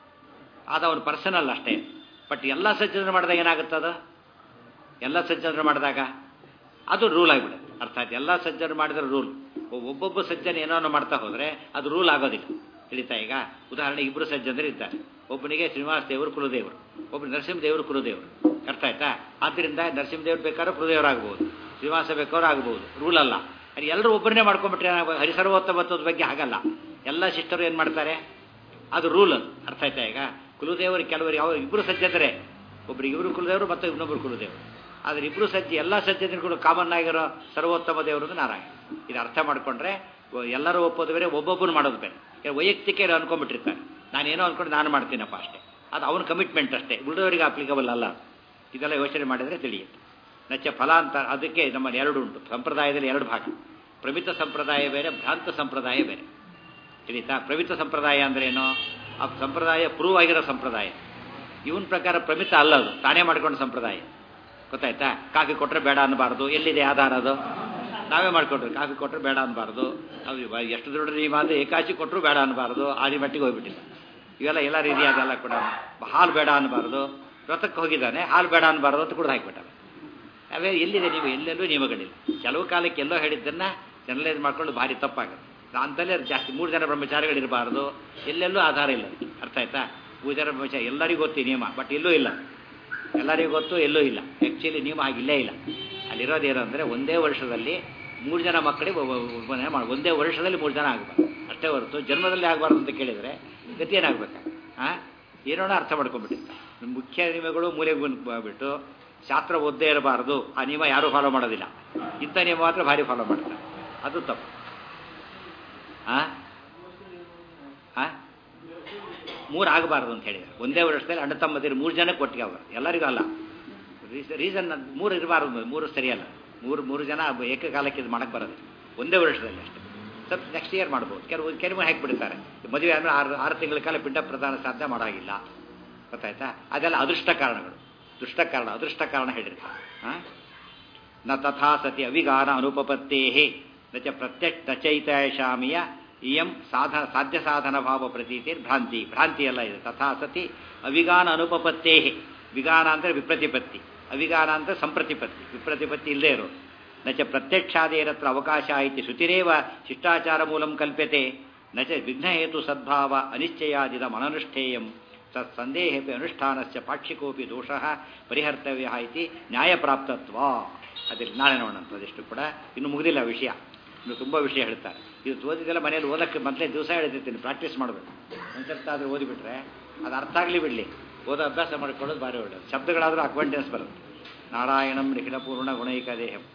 ಅದು ಅವನು ಪರ್ಸನಲ್ ಅಷ್ಟೇ ಬಟ್ ಎಲ್ಲ ಸಜ್ಜನರು ಮಾಡಿದಾಗ ಏನಾಗುತ್ತದ ಎಲ್ಲ ಸಜ್ಜನರು ಮಾಡಿದಾಗ ಅದು ರೂಲ್ ಆಗಿಬಿಡುತ್ತೆ ಅರ್ಥಾತ್ ಎಲ್ಲ ಸಜ್ಜನರು ಮಾಡಿದ್ರೆ ರೂಲ್ ಒಬ್ಬೊಬ್ಬ ಸಜ್ಜನ ಏನೋ ಮಾಡ್ತಾ ಹೋದರೆ ಅದು ರೂಲ್ ಆಗೋದಿಲ್ಲ ತಿಳಿತಾ ಈಗ ಉದಾಹರಣೆಗೆ ಇಬ್ಬರು ಸಜ್ಜನರು ಇದ್ದಾರೆ ಒಬ್ಬನಿಗೆ ಶ್ರೀನಿವಾಸ ದೇವರು ಕುಲದೇವರು ಒಬ್ಬರು ನರಸಿಂಹದೇವರು ಕುಲದೇವರು ಅರ್ಥ ಆಯ್ತಾ ಆದ್ದರಿಂದ ನರಸಿಂಹದೇವರು ಬೇಕಾದ್ರೂ ಕುಲದೇವರಾಗಬಹುದು ಶ್ರೀನಿವಾಸ ಬೇಕಾದ್ರೂ ಆಗಬಹುದು ರೂಲ್ ಅಲ್ಲ ಅದು ಎಲ್ಲರೂ ಒಬ್ಬರನ್ನೇ ಮಾಡ್ಕೊಂಡ್ಬಿಟ್ರೆ ಏನಾಗ್ಬೋದು? ಹರಿಸರ್ವೋತ್ತಮತ್ವದ ಬಗ್ಗೆ ಹಾಗಲ್ಲ ಎಲ್ಲ ಶಿಷ್ಟರು ಏನು ಮಾಡ್ತಾರೆ ಅದು ರೂಲ್ ಅರ್ಥ ಆಯ್ತಾ ಈಗ ಕುಲದೇವರು ಕೆಲವರು ಯಾವ ಇಬ್ಬರು ಸಜ್ಜದರೆ ಒಬ್ರಿಗೆ ಇಬ್ಬರು ಕುಲದೇವರು ಮತ್ತು ಇನ್ನೊಬ್ಬರು ಕುಲದೇವರು ಆದರೆ ಇಬ್ಬರು ಸಜ್ಜೆ ಎಲ್ಲ ಸಜ್ಜನಗಳು ಕಾಮನ್ ಆಗಿರೋ ಸರ್ವೋತ್ತಮ ದೇವರು ಅಂದ್ರೆ ನಾರಾಯಣ ಇದು ಅರ್ಥ ಮಾಡ್ಕೊಂಡ್ರೆ ಒ- ಎಲ್ಲರೂ ಒಪ್ಪೋದು ಬೇರೆ ಒಬ್ಬೊಬ್ಬರು ಮಾಡೋದು ಬೇರೆ ಕೆಲವು ವೈಯಕ್ತಿಕ ಏನೋ ಅನ್ಕೊಂಡ್ಬಿಟ್ಟಿರ್ತಾರೆ ನಾನೇನೋ ಅನ್ಕೊಂಡು ನಾನು ಮಾಡ್ತೀನಪ್ಪ ಅಷ್ಟೇ ಅದು ಅವನ ಕಮಿಟ್ಮೆಂಟ್ ಅಷ್ಟೇ ಉಳಿದವರಿಗೆ ಅಪ್ಲಿಕಬಲ್ ಅಲ್ಲ ಇದೆಲ್ಲ ಯೋಚನೆ ಮಾಡಿದರೆ ತಿಳಿಯುತ್ತೆ ನಚ್ಚ ಫಲಾಂತರ ಅದಕ್ಕೆ ನಮ್ಮಲ್ಲಿ ಎರಡು ಉಂಟು ಸಂಪ್ರದಾಯದಲ್ಲಿ ಎರಡು ಭಾಗ ಪ್ರಮಿತ ಸಂಪ್ರದಾಯ ಬೇರೆ ಭ್ರಾಂತ ಸಂಪ್ರದಾಯ ಬೇರೆ ತಿಳಿತಾ ಪ್ರಮಿತ ಸಂಪ್ರದಾಯ ಅಂದ್ರೆ ಏನು ಆ ಸಂಪ್ರದಾಯ ಪ್ರೂವ್ ಆಗಿರೋ ಸಂಪ್ರದಾಯ ಇವನ್ ಪ್ರಕಾರ ಪ್ರಮಿತ ಅಲ್ಲ ಅದು ತಾನೇ ಮಾಡ್ಕೊಂಡ ಸಂಪ್ರದಾಯ ಗೊತ್ತಾಯ್ತಾ ಕಾಫಿ ಕೊಟ್ಟರೆ ಬೇಡ ಅನ್ನಬಾರ್ದು ಎಲ್ಲಿದೆ ಆಧಾರ ಅದು ನಾವೇ ಮಾಡ್ಕೊಟ್ರಿ ಕಾಫಿ ಕೊಟ್ಟರೆ ಬೇಡ ಅನ್ನಬಾರ್ದು ನಾವು ಇವ- ಎಷ್ಟು ದೊಡ್ಡ ನಿಯಮ ಅಂದರೆ ಏಕಾಚಿ ಕೊಟ್ಟರು ಬೇಡ ಅನ್ನಬಾರ್ದು ಆದಿ ಮಟ್ಟಿಗೆ ಹೋಗ್ಬಿಟ್ಟಿಲ್ಲ ಇವೆಲ್ಲ ಎಲ್ಲ ರೀತಿ ಅದೆಲ್ಲ ಕೂಡ ಹಾಲು ಬೇಡ ಅನ್ನಬಾರ್ದು ವ್ರತಕ್ಕೆ ಹೋಗಿದ್ದಾನೆ ಹಾಲು ಬೇಡ ಅನ್ನಬಾರ್ದು ಅಂತ ಕೂಡ ಹಾಕಿಬಿಟ್ಟಾರೆ ಅವೇ ಎಲ್ಲಿದೆ ನೀವು ಎಲ್ಲೆಲ್ಲೂ ನಿಯಮಗಳಿಲ್ಲ ಕೆಲವು ಕಾಲಕ್ಕೆ ಎಲ್ಲೋ ಹೇಳಿದ್ದನ್ನ ಜನರಲೈಸ್ ಮಾಡ್ಕೊಂಡು ಭಾರಿ ತಪ್ಪಾಗುತ್ತೆ ಅಂತಲೇ ಜಾಸ್ತಿ ಮೂರು ಜನ ಬ್ರಹ್ಮಚಾರಿಗಳಿರಬಾರ್ದು ಎಲ್ಲೆಲ್ಲೂ ಆಧಾರ ಇಲ್ಲ ಅರ್ಥ ಆಯ್ತಾ ಮೂರು ಜನ ಬ್ರಹ್ಮಚಾರಿ ಎಲ್ಲರಿಗೂ ಗೊತ್ತು ಈ ನಿಯಮ ಬಟ್ ಎಲ್ಲೂ ಇಲ್ಲ ಎಲ್ಲರಿಗೂ ಗೊತ್ತು ಎಲ್ಲೂ ಇಲ್ಲ ಆ್ಯಕ್ಚುಲಿ ನಿಯಮ ಆಗಿಲ್ಲೇ ಇಲ್ಲ ಅಲ್ಲಿರೋದು ಏನು ಅಂದರೆ ಒಂದೇ ವರ್ಷದಲ್ಲಿ ಮೂರು ಜನ ಮಕ್ಕಳಿಗೆ ಒಬ್ಬ- ಒಬ್ಬನೇ ಮಾಡಿ ಒಂದೇ ವರ್ಷದಲ್ಲಿ ಮೂರು ಜನ ಆಗಬಾರ್ದು ಅಷ್ಟೇ ಹೊರತು ಜನ್ಮದಲ್ಲಿ ಆಗಬಾರ್ದು ಅಂತ ಕೇಳಿದರೆ ಗತಿ ಏನಾಗಬೇಕಾ ಹಾಂ ಏನೋಣ ಅರ್ಥ ಮಾಡ್ಕೊಂಡ್ಬಿಟ್ಟಿರ್ತಾರೆ ಮುಖ್ಯ ನಿಯಮಗಳು ಮೂಲೆಗೆ ಬಂದ್ಬಿಟ್ಟು ಶಾಸ್ತ್ರ ಓದ್ದೇ ಇರಬಾರ್ದು ಆ ನಿಯಮ ಯಾರೂ ಫಾಲೋ ಮಾಡೋದಿಲ್ಲ ಇಂಥ ನಿಯಮ ಮಾತ್ರ ಭಾರಿ ಫಾಲೋ ಮಾಡ್ತಾರೆ ಅದು ತಪ್ಪು ಆ ಆ ಮೂರು ಆಗಬಾರ್ದು ಅಂತ ಹೇಳಿದ್ದಾರೆ ಒಂದೇ ವರ್ಷದಲ್ಲಿ ಅಣ್ಣ ತಮ್ಮದಿರು ಮೂರು ಜನಕ್ಕೆ ಒಟ್ಟಿಗೆ ಆಗಬಾರ್ದು ಎಲ್ಲರಿಗೂ ಅಲ್ಲ ರೀಸನ್ ಮೂರು ಇರಬಾರ್ದು ಮೂರು ಸರಿಯಲ್ಲ ಮೂರು ಮೂರು ಜನ ಏಕಕಾಲಕ್ಕೆ ಇದು ಮಾಡಕ್ಕೆ ಬರೋದು ಒಂದೇ ವರ್ಷದಲ್ಲಿ ಅಷ್ಟೇ ಸ್ವಲ್ಪ ನೆಕ್ಸ್ಟ್ ಇಯರ್ ಮಾಡ್ಬೋದು ಕೆಲವು ಕೆಲವು ಹಾಕಿಬಿಡ್ತಾರೆ ಮದುವೆ ಅಂದರೆ ಆರು ಆರು ತಿಂಗಳ ಕಾಲ ಪಿಂಡ ಪ್ರದಾನ ಸಾಧ್ಯ ಮಾಡೋಂಗಿಲ್ಲ ಗೊತ್ತಾಯ್ತಾ ಅದೆಲ್ಲ ಅದೃಷ್ಟ ಕಾರಣಗಳು ದುಷ್ಟ ಕಾರಣ ಅದೃಷ್ಟ ಕಾರಣ ಹೇಳಿರ್ತಾರೆ ಹಾಂ ನ ತಥಾ ಸತಿ ಅವಿಗಾನ ಅನುಪಪತ್ತೇ ನ ಚ ಪ್ರತ್ಯಕ್ಷ ನಚೈತಾಯಶಾಮಿಯ ಇಯಂ ಸಾಧ ಸಾಧ್ಯ ಸಾಧನ ಭಾವ ಪ್ರತೀತಿ ಭ್ರಾಂತಿ ಭ್ರಾಂತಿ ಅಲ್ಲ ಇದೆ ತಥಾ ಸತಿ ಅವಿಗಾನ ಅನುಪಪತ್ತೇ ವಿಗಾನ ಅಂದರೆ ವಿಪ್ರತಿಪತ್ತಿ ಅವಿಗಾನ ಅಂದರೆ ಸಂಪ್ರತಿಪತ್ತಿ ವಿಪ್ರತಿಪತ್ತಿ ಇಲ್ಲದೇ ಇರೋದು ನ ಚ ಪ್ರತ್ಯಕ್ಷಾದೇರತ್ರ ಅವಕಾಶ ಇತಿ ಶ್ರುತಿರೇವ ಶಿಷ್ಟಾಚಾರ ಮೂಲಂ ಕಲ್ಪ್ಯತೆ ನ ಚ ವಿಘ್ನಹೇತು ಸದ್ಭಾವ ಅನಿಶ್ಚಯಾದಿದ ಅನನುಷ್ಠೇಯಂ ತತ್ ಸಂದೇಹಪಿ ಅನುಷ್ಠಾನಸ್ಯ ಪಾಕ್ಷಿಕೋಪಿ ದೋಷ ಪರಿಹರ್ತವ್ಯ ಇತಿ ನ್ಯಾಯಪ್ರಾಪ್ತತ್ವ ಅದಿಲ್ಲ ನಾಳೆ ನೋಡೋಣ ಅದೆಷ್ಟು ಕೂಡ ಇನ್ನು ಮುಗಿದಿಲ್ಲ ವಿಷಯ ಇನ್ನು ತುಂಬ ವಿಷಯ ಹೇಳ್ತಾರೆ ಇದು ಓದಿದೆಲ್ಲ ಮನೇಲಿ ಓದಕ್ಕೆ ಮೊದಲೇ ದಿವಸ ಹೇಳ್ತಿರ್ತೀನಿ ಪ್ರಾಕ್ಟೀಸ್ ಮಾಡಬೇಕು ಒಂದ್ಸರ್ತಾದ್ರೂ ಓದಿಬಿಟ್ರೆ ಅದು ಅರ್ಥ ಆಗಲಿ ಬಿಡಲಿ ಓದೋ ಅಭ್ಯಾಸ ಮಾಡಿಕೊಳ್ಳೋದು ಭಾರಿ ಒಳ್ಳೆಯದು ಶಬ್ದಗಳಾದರೂ ಅಕ್ವೆಂಟೆನ್ಸ್ ಬರುತ್ತೆ ನಾರಾಯಣಂ ನಿಖಿಲ ಪೂರ್ಣ ಗುಣೈಕ ದೇಹಂ